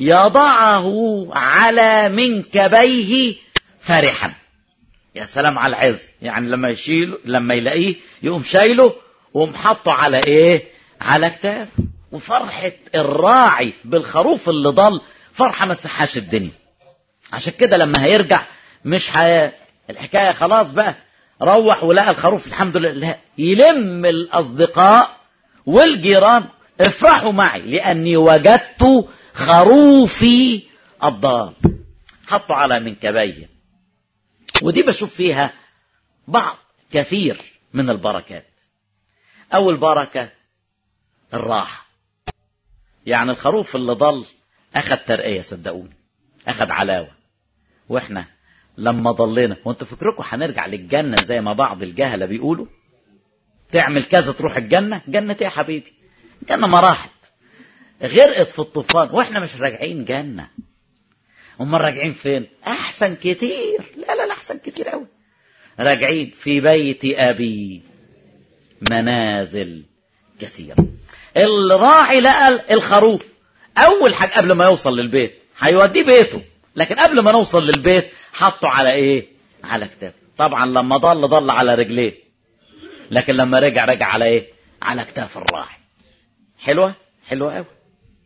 يضعه على منكبيه فرحا يا سلام على العز يعني لما يشيله لما يلاقيه يقوم شايله ومحطه على ايه على كتافه وفرحة الراعي بالخروف اللي ضل فرحة ما تسحاش الدنيا عشان كده لما هيرجع مش حي... الحكاية خلاص بقى روح ولقى الخروف الحمد لله يلم الأصدقاء والجيران افرحوا معي لأني وجدت خروفي الضال حطوا على منكبيه ودي بشوف فيها بعض كثير من البركات أول بركة الراحة يعني الخروف اللي ضل اخد ترقية صدقوني اخد علاوة واحنا لما ضلينا وانتوا فكركم هنرجع للجنة زي ما بعض الجهلة بيقولوا تعمل كذا تروح الجنة جنة ايه يا حبيبي جنة ما راحت غرقت في الطوفان واحنا مش راجعين جنة هم راجعين فين احسن كتير لا لا لا احسن كتير قوي راجعين في بيت ابي منازل كثيرة الراعي لقى الخروف اول حاجة قبل ما يوصل للبيت هيوديه بيته لكن قبل ما نوصل للبيت حطه على ايه على كتافه طبعا لما ضل ضل على رجليه لكن لما رجع رجع على ايه على كتاف الراعي حلوة حلوة قوي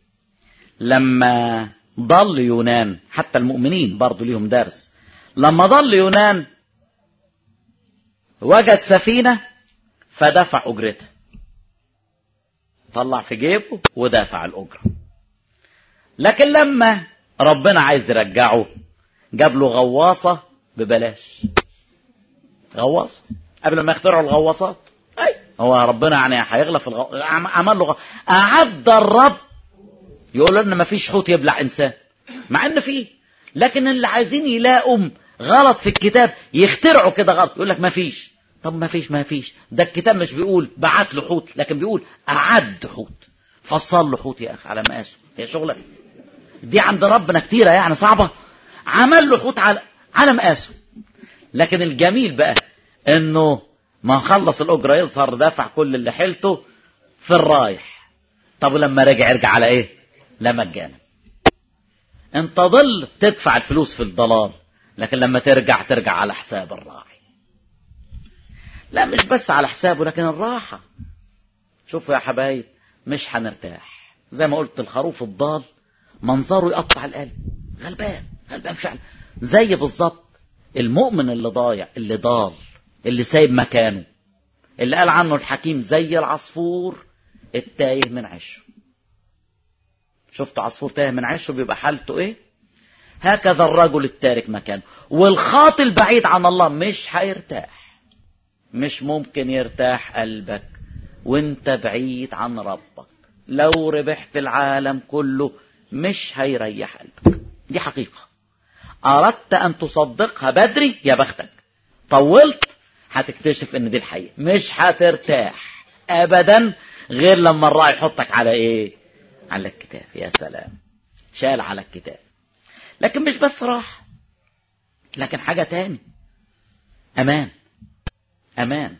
لما ضل يونان حتى المؤمنين برضو ليهم درس لما ضل يونان وجد سفينة فدفع أجرتها طلع في جيبه ودافع الأجرة لكن لما ربنا عايز يرجعه جاب له غواصة ببلاش غواصة قبل ما يخترعوا الغواصات أي هو ربنا يعني هيغلى في الغو... عمل له غ... أعد الرب يقول لنا ما فيش حوت يبلع إنسان مع إن فيه لكن اللي عايزين يلاقوا غلط في الكتاب يخترعوا كده غلط يقول لك ما فيش طب ما فيش ما فيش ده الكتاب مش بيقول بعت له حوت لكن بيقول أعد حوت فصل له حوت يا أخي على مقاسه هي شغلة دي عند ربنا كتيرة يعني صعبة عمل له حوت على على مقاسه لكن الجميل بقى انه ما خلص الاجره يظهر دافع كل اللي حيلته في الرايح طب لما رجع يرجع على ايه لا مجانا انت ضل تدفع الفلوس في الضلال لكن لما ترجع ترجع على حساب الراعي لا مش بس على حسابه لكن الراحة شوفوا يا حبايب مش هنرتاح زي ما قلت الخروف الضال منظره يقطع القلب غلبان غلبان فعلا زي بالظبط المؤمن اللي ضايع اللي ضال اللي سايب مكانه اللي قال عنه الحكيم زي العصفور التايه من عشه شفتوا عصفور تايه من عشه بيبقى حالته ايه هكذا الرجل التارك مكانه والخاطي البعيد عن الله مش هيرتاح مش ممكن يرتاح قلبك وانت بعيد عن ربك لو ربحت العالم كله مش هيريح قلبك دي حقيقة أردت أن تصدقها بدري يا بختك طولت هتكتشف ان دي الحقيقة مش هترتاح ابدا غير لما الراعي يحطك على ايه على الكتاف يا سلام شال على الكتاف لكن مش بس راح لكن حاجة تاني امان امان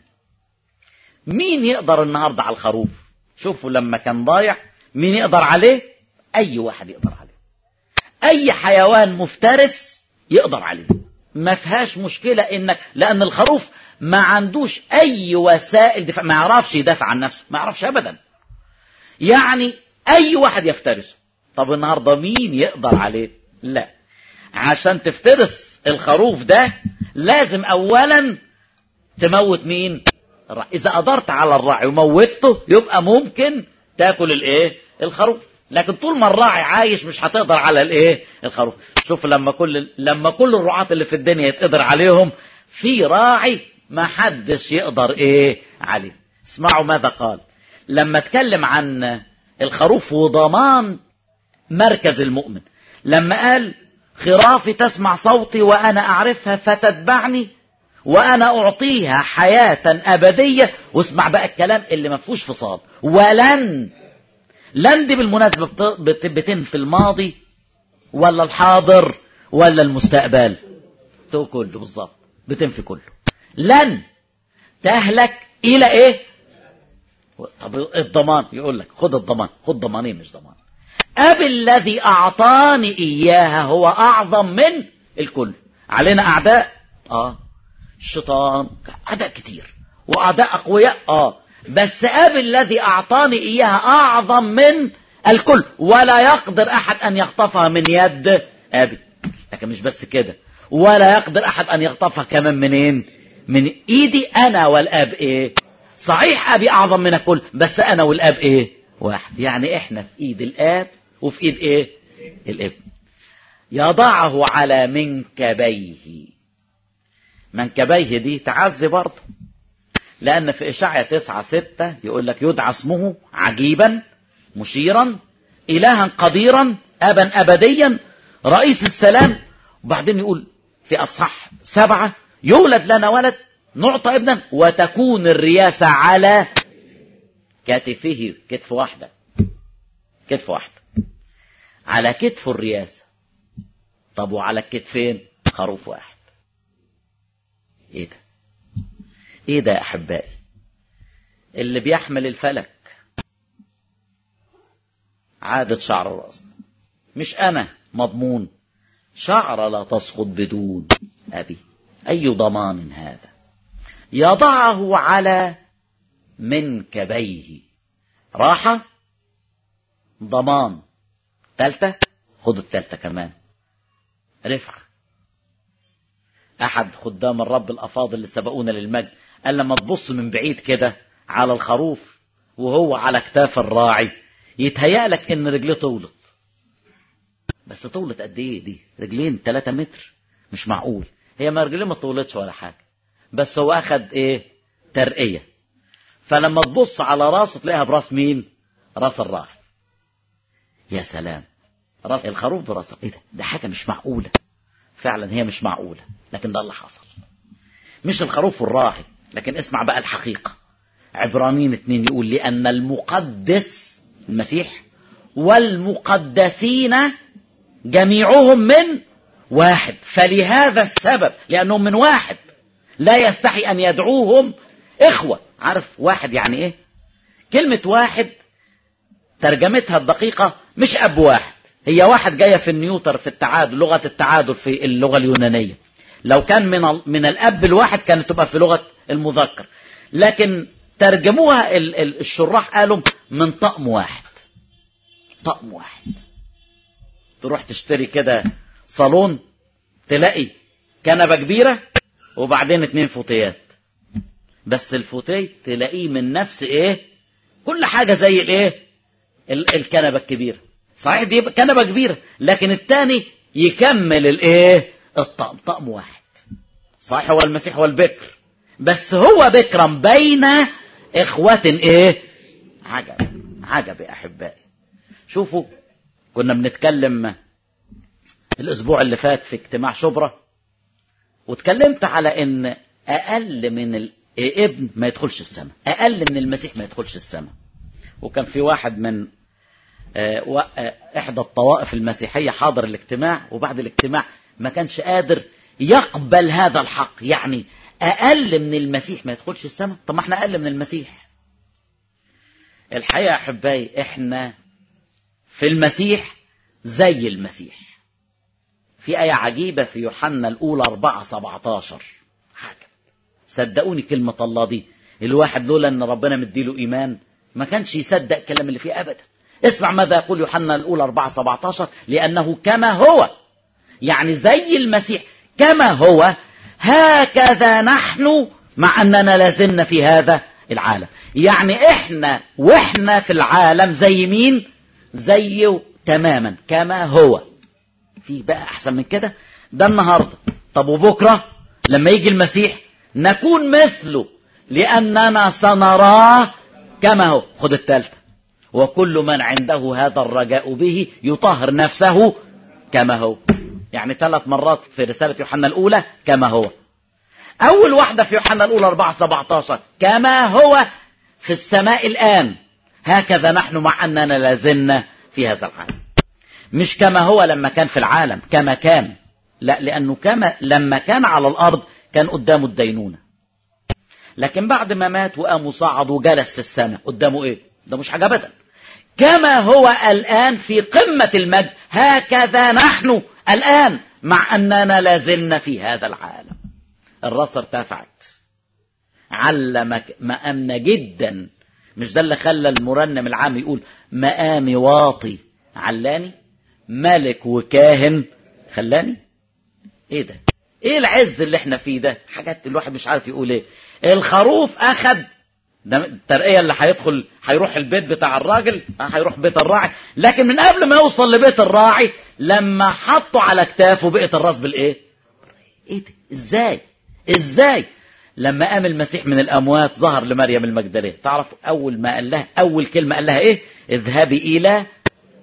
مين يقدر النهاردة على الخروف شوفوا لما كان ضايع مين يقدر عليه اي واحد يقدر عليه اي حيوان مفترس يقدر عليه ما فيهاش مشكلة انك لان الخروف ما عندوش اي وسائل دفاع ما يعرفش يدافع عن نفسه ما يعرفش ابدا يعني اي واحد يفترسه طب النهاردة مين يقدر عليه لا عشان تفترس الخروف ده لازم اولا تموت مين الراعي اذا قدرت على الراعي وموتته يبقى ممكن تاكل الايه الخروف لكن طول ما الراعي عايش مش هتقدر على الايه الخروف شوف لما كل لما كل الرعاة اللي في الدنيا يتقدر عليهم في راعي ما حدش يقدر ايه عليه اسمعوا ماذا قال لما اتكلم عن الخروف وضمان مركز المؤمن لما قال خرافي تسمع صوتي وانا اعرفها فتتبعني وانا اعطيها حياة ابدية واسمع بقى الكلام اللي ما فيهوش فصال ولن لن دي بالمناسبة بتنفي الماضي ولا الحاضر ولا المستقبل تو كله بالظبط بتنفي كله لن تهلك الى ايه طب الضمان يقول لك خد الضمان خد ضمانين مش ضمان ابي الذي اعطاني اياها هو اعظم من الكل علينا اعداء اه الشيطان اعداء كتير واعداء اقوياء اه بس ابي الذي اعطاني اياها اعظم من الكل ولا يقدر احد ان يخطفها من يد ابي لكن مش بس كده ولا يقدر احد ان يخطفها كمان منين من ايدي انا والاب ايه صحيح ابي اعظم من الكل بس انا والاب ايه واحد يعني احنا في ايد الاب وفي ايد ايه الابن يضعه على منكبيه منكبيه دي تعزي برضه لأن في إشاعية تسعة ستة يقول لك يدعى اسمه عجيبا مشيرا إلها قديرا أبا أبديا رئيس السلام وبعدين يقول في أصح سبعة يولد لنا ولد نعطى ابنا وتكون الرياسة على كتفه كتف واحدة كتف واحدة على كتف الرياسة طب وعلى الكتفين خروف واحد ايه ده ايه ده يا احبائي اللي بيحمل الفلك عادة شعر الراس مش انا مضمون شعر لا تسقط بدون ابي اي ضمان هذا يضعه على منكبيه راحة ضمان تالتة خد التالتة كمان رفعة أحد خدام الرب الأفاضل اللي سبقونا للمجد قال لما تبص من بعيد كده على الخروف وهو على كتاف الراعي يتهيأ لك إن رجليه طولت بس طولت قد إيه دي رجلين 3 متر مش معقول هي ما رجليه ما طولتش ولا حاجة بس هو أخد إيه ترقية فلما تبص على راسه تلاقيها براس مين راس الراعي يا سلام راس الخروف براسه ايه ده ده حاجه مش معقوله فعلا هي مش معقوله لكن ده اللي حصل مش الخروف والراعي لكن اسمع بقى الحقيقه عبرانيين اتنين يقول لان المقدس المسيح والمقدسين جميعهم من واحد فلهذا السبب لانهم من واحد لا يستحي ان يدعوهم اخوه عارف واحد يعني ايه كلمه واحد ترجمتها الدقيقه مش اب واحد هي واحد جايه في النيوتر في التعادل لغه التعادل في اللغه اليونانيه لو كان من من الاب الواحد كانت تبقى في لغه المذكر لكن ترجموها الشراح قالوا من طقم واحد طقم واحد تروح تشتري كده صالون تلاقي كنبه كبيره وبعدين اتنين فوتيات بس الفوتي تلاقيه من نفس ايه كل حاجه زي الايه الكنبه الكبيره صحيح دي كنبة كبيرة لكن الثاني يكمل الايه الطقم طقم واحد صحيح هو المسيح هو البكر بس هو بكرا بين اخوة ايه عجب عجب يا احبائي شوفوا كنا بنتكلم الاسبوع اللي فات في اجتماع شبرا واتكلمت على ان اقل من الابن ما يدخلش السماء اقل من المسيح ما يدخلش السماء وكان في واحد من احدى الطوائف المسيحيه حاضر الاجتماع وبعد الاجتماع ما كانش قادر يقبل هذا الحق يعني اقل من المسيح ما يدخلش السماء طب ما احنا اقل من المسيح الحقيقه احبائي احنا في المسيح زي المسيح في آية عجيبة في يوحنا الأولى 4 17 حاجة صدقوني كلمة الله دي الواحد لولا أن ربنا مديله إيمان ما كانش يصدق الكلام اللي فيه أبدا اسمع ماذا يقول يوحنا الأولى 4 17 لأنه كما هو يعني زي المسيح كما هو هكذا نحن مع أننا لازلنا في هذا العالم يعني إحنا وإحنا في العالم زي مين زيه تماما كما هو في بقى أحسن من كده ده النهاردة طب وبكرة لما يجي المسيح نكون مثله لأننا سنراه كما هو خد الثالثة وكل من عنده هذا الرجاء به يطهر نفسه كما هو يعني ثلاث مرات في رسالة يوحنا الأولى كما هو أول واحدة في يوحنا الأولى 4 17 كما هو في السماء الآن هكذا نحن مع أننا لازلنا في هذا العالم مش كما هو لما كان في العالم كما كان لا لأنه كما لما كان على الأرض كان قدامه الدينونة لكن بعد ما مات وقام وصعد وجلس في السماء قدامه ايه ده مش حاجة أبدا كما هو الآن في قمة المجد هكذا نحن الآن مع أننا لازلنا في هذا العالم الرأس ارتفعت علمك مقامنا جدا مش ده اللي خلى المرنم العام يقول مقامي واطي علاني ملك وكاهن خلاني ايه ده ايه العز اللي احنا فيه ده حاجات الواحد مش عارف يقول ايه الخروف اخد ده الترقية اللي هيدخل هيروح البيت بتاع الراجل هيروح بيت الراعي لكن من قبل ما يوصل لبيت الراعي لما حطوا على كتافه بقت الراس بالايه ايه ده ازاي ازاي لما قام المسيح من الاموات ظهر لمريم المجدليه تعرف اول ما قال لها اول كلمه قال لها ايه اذهبي الى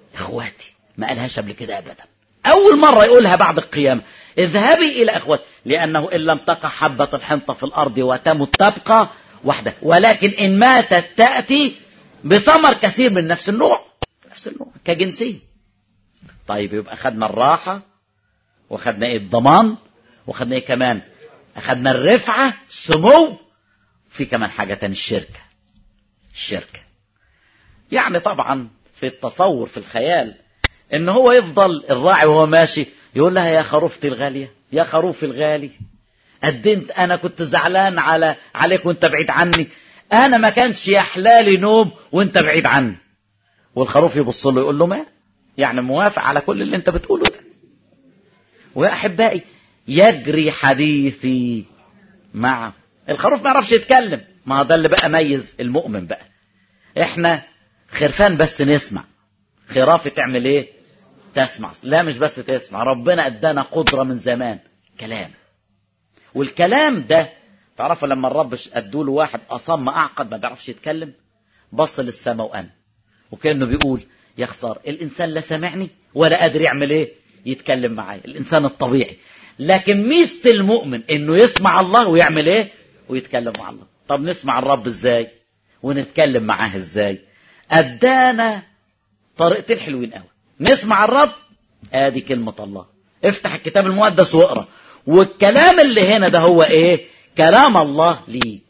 اخواتي ما قالهاش قبل كده ابدا اول مرة يقولها بعد القيامة اذهبي الى اخواتي لانه ان لم تقع حبة الحنطة في الارض وتمت تبقى وحدها ولكن ان ماتت تأتي بثمر كثير من نفس النوع نفس النوع كجنسية طيب يبقى خدنا الراحة وخدنا ايه الضمان وخدنا ايه كمان اخدنا الرفعة السمو في كمان حاجة تاني الشركة الشركة يعني طبعا في التصور في الخيال ان هو يفضل الراعي وهو ماشي يقول لها يا خروفتي الغالية يا خروفي الغالي قدمت انا كنت زعلان على عليك وانت بعيد عني انا ما كانش يحلالي نوم وانت بعيد عني والخروف يبص له يقول له ما يعني موافق على كل اللي انت بتقوله ده ويا احبائي يجري حديثي مع الخروف ما يعرفش يتكلم ما هو ده اللي بقى ميز المؤمن بقى احنا خرفان بس نسمع خرافة تعمل ايه تسمع لا مش بس تسمع ربنا ادانا قدرة من زمان كلام والكلام ده تعرفوا لما الرب ادوله واحد اصم اعقد ما بيعرفش يتكلم بص للسماء وانا وكانه بيقول يا خسار الانسان لا سامعني ولا قادر يعمل ايه يتكلم معايا الانسان الطبيعي لكن ميزه المؤمن انه يسمع الله ويعمل ايه ويتكلم مع الله طب نسمع الرب ازاي ونتكلم معاه ازاي ادانا طريقتين حلوين قوي نسمع الرب ادي كلمه الله افتح الكتاب المقدس واقرا والكلام اللي هنا ده هو ايه كلام الله ليك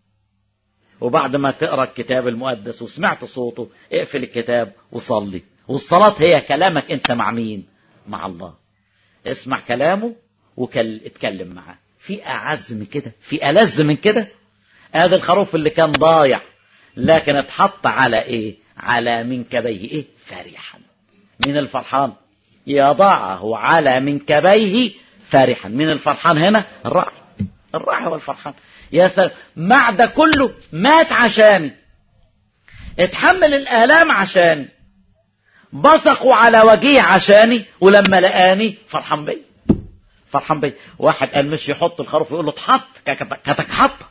وبعد ما تقرا الكتاب المقدس وسمعت صوته اقفل الكتاب وصلي والصلاة هي كلامك انت مع مين مع الله اسمع كلامه واتكلم معاه في اعز من كده في ألذ من كده ادي الخروف اللي كان ضايع لكن اتحط على ايه على منكبيه ايه فرحا من الفرحان يضعه على منكبيه فرحا من الفرحان هنا الراعي الراعي هو الفرحان يا سلام مع ده كله مات عشاني اتحمل الآلام عشاني بصقوا على وجهي عشاني ولما لقاني فرحان بي فرحان بي واحد قال مش يحط الخروف يقول له اتحط كتك حط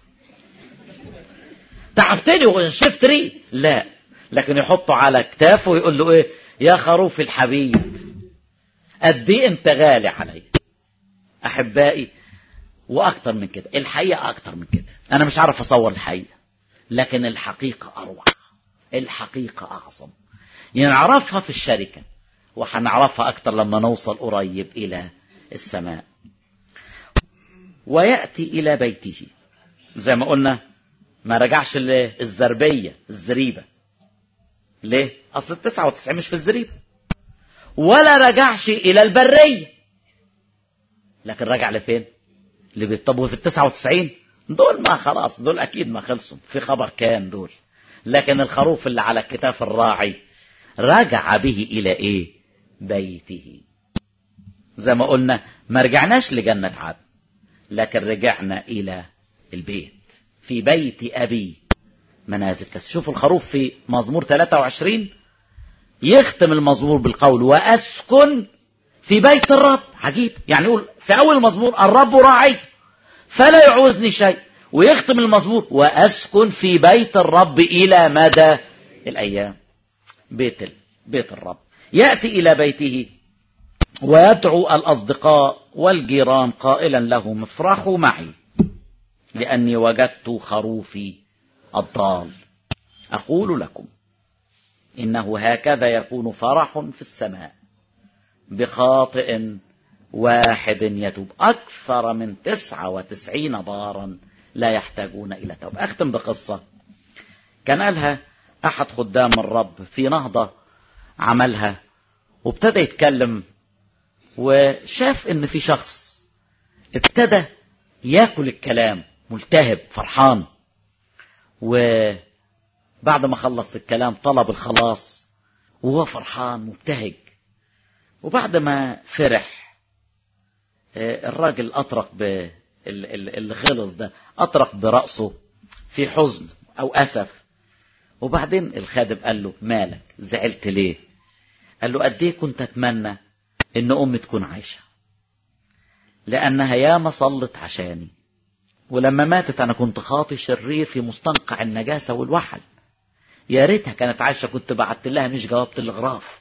تعبتني وشفت ري لا لكن يحطه على كتافه ويقول له ايه يا خروف الحبيب قد ايه انت غالي علي احبائي واكتر من كده الحقيقه اكتر من كده انا مش عارف اصور الحقيقه لكن الحقيقه اروع الحقيقه اعظم نعرفها في الشركه وهنعرفها اكتر لما نوصل قريب الى السماء وياتي الى بيته زي ما قلنا ما رجعش للزربيه الزريبه ليه اصل التسعة وتسعين مش في الزريبه ولا رجعش الى البريه لكن رجع لفين اللي طب وفي التسعة وتسعين دول ما خلاص دول أكيد ما خلصوا في خبر كان دول لكن الخروف اللي على كتاف الراعي رجع به إلى إيه بيته زي ما قلنا ما رجعناش لجنة عدن لكن رجعنا إلى البيت في بيت أبي منازل كثيرة شوف الخروف في مزمور 23 يختم المزمور بالقول وأسكن في بيت الرب عجيب يعني يقول في أول المزمور الرب راعي فلا يعوزني شيء ويختم المزمور وأسكن في بيت الرب إلى مدى الأيام بيت ال... بيت الرب يأتي إلى بيته ويدعو الأصدقاء والجيران قائلا لهم افرحوا معي لأني وجدت خروفي الضال أقول لكم إنه هكذا يكون فرح في السماء بخاطئ واحد يتوب أكثر من تسعة وتسعين بارا لا يحتاجون إلى توب أختم بقصة كان قالها أحد خدام الرب في نهضة عملها وابتدى يتكلم وشاف ان في شخص ابتدى ياكل الكلام ملتهب فرحان وبعد ما خلص الكلام طلب الخلاص وهو فرحان مبتهج وبعد ما فرح الراجل أطرق ب اللي خلص ده أطرق برأسه في حزن أو أسف وبعدين الخادم قال له مالك زعلت ليه قال له قد ايه كنت أتمنى إن أمي تكون عايشة لأنها ياما صلت عشاني ولما ماتت أنا كنت خاطي شرير في مستنقع النجاسة والوحل يا ريتها كانت عايشة كنت بعت لها مش جاوبت الغراف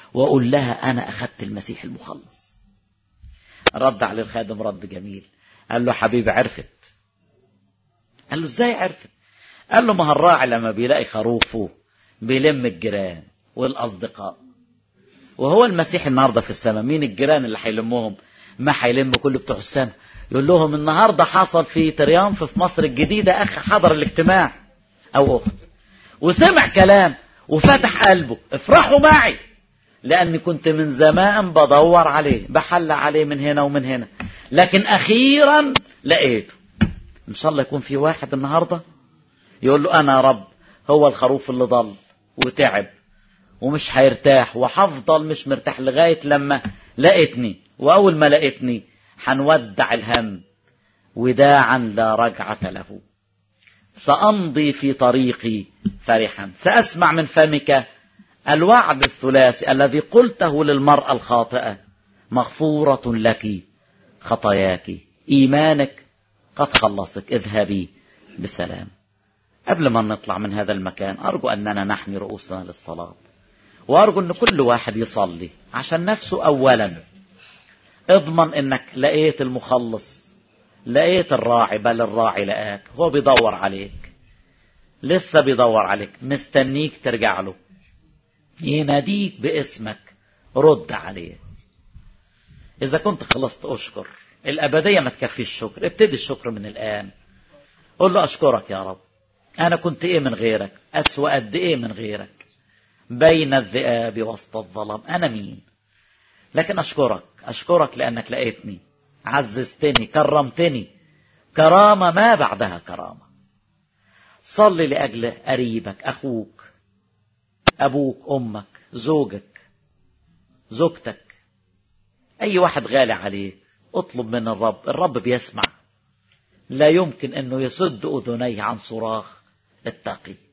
وأقول لها أنا أخذت المسيح المخلص رد عليه الخادم رد جميل قال له حبيبي عرفت قال له ازاي عرفت قال له ما الراعي لما بيلاقي خروفه بيلم الجيران والأصدقاء وهو المسيح النهاردة في السماء مين الجيران اللي هيلمهم ما هيلم كل بتوع السماء يقول لهم النهاردة حصل في تريامف في مصر الجديدة أخ حضر الاجتماع أو أخت وسمع كلام وفتح قلبه افرحوا معي لأني كنت من زمان بدور عليه بحل عليه من هنا ومن هنا لكن أخيرا لقيته إن شاء الله يكون في واحد النهاردة يقول له أنا يا رب هو الخروف اللي ضل وتعب ومش هيرتاح وهفضل مش مرتاح لغاية لما لقيتني وأول ما لقيتني هنودع الهم وداعا لا رجعة له سأمضي في طريقي فرحا سأسمع من فمك الوعد الثلاثي الذي قلته للمرأة الخاطئة مغفورة لك خطاياك إيمانك قد خلصك اذهبي بسلام قبل ما نطلع من هذا المكان أرجو أننا نحمي رؤوسنا للصلاة وأرجو أن كل واحد يصلي عشان نفسه أولا اضمن أنك لقيت المخلص لقيت الراعي بل الراعي لقاك هو بيدور عليك لسه بيدور عليك مستنيك ترجع له يناديك باسمك رد عليه إذا كنت خلصت أشكر الأبدية ما تكفيش الشكر ابتدي الشكر من الآن قل له أشكرك يا رب أنا كنت إيه من غيرك أسوأ قد إيه من غيرك بين الذئاب وسط الظلام أنا مين لكن أشكرك أشكرك لأنك لقيتني عززتني كرمتني كرامة ما بعدها كرامة صلي لأجل قريبك أخوك أبوك أمك زوجك زوجتك أي واحد غالي عليك اطلب من الرب الرب بيسمع لا يمكن أنه يسد أذنيه عن صراخ التقي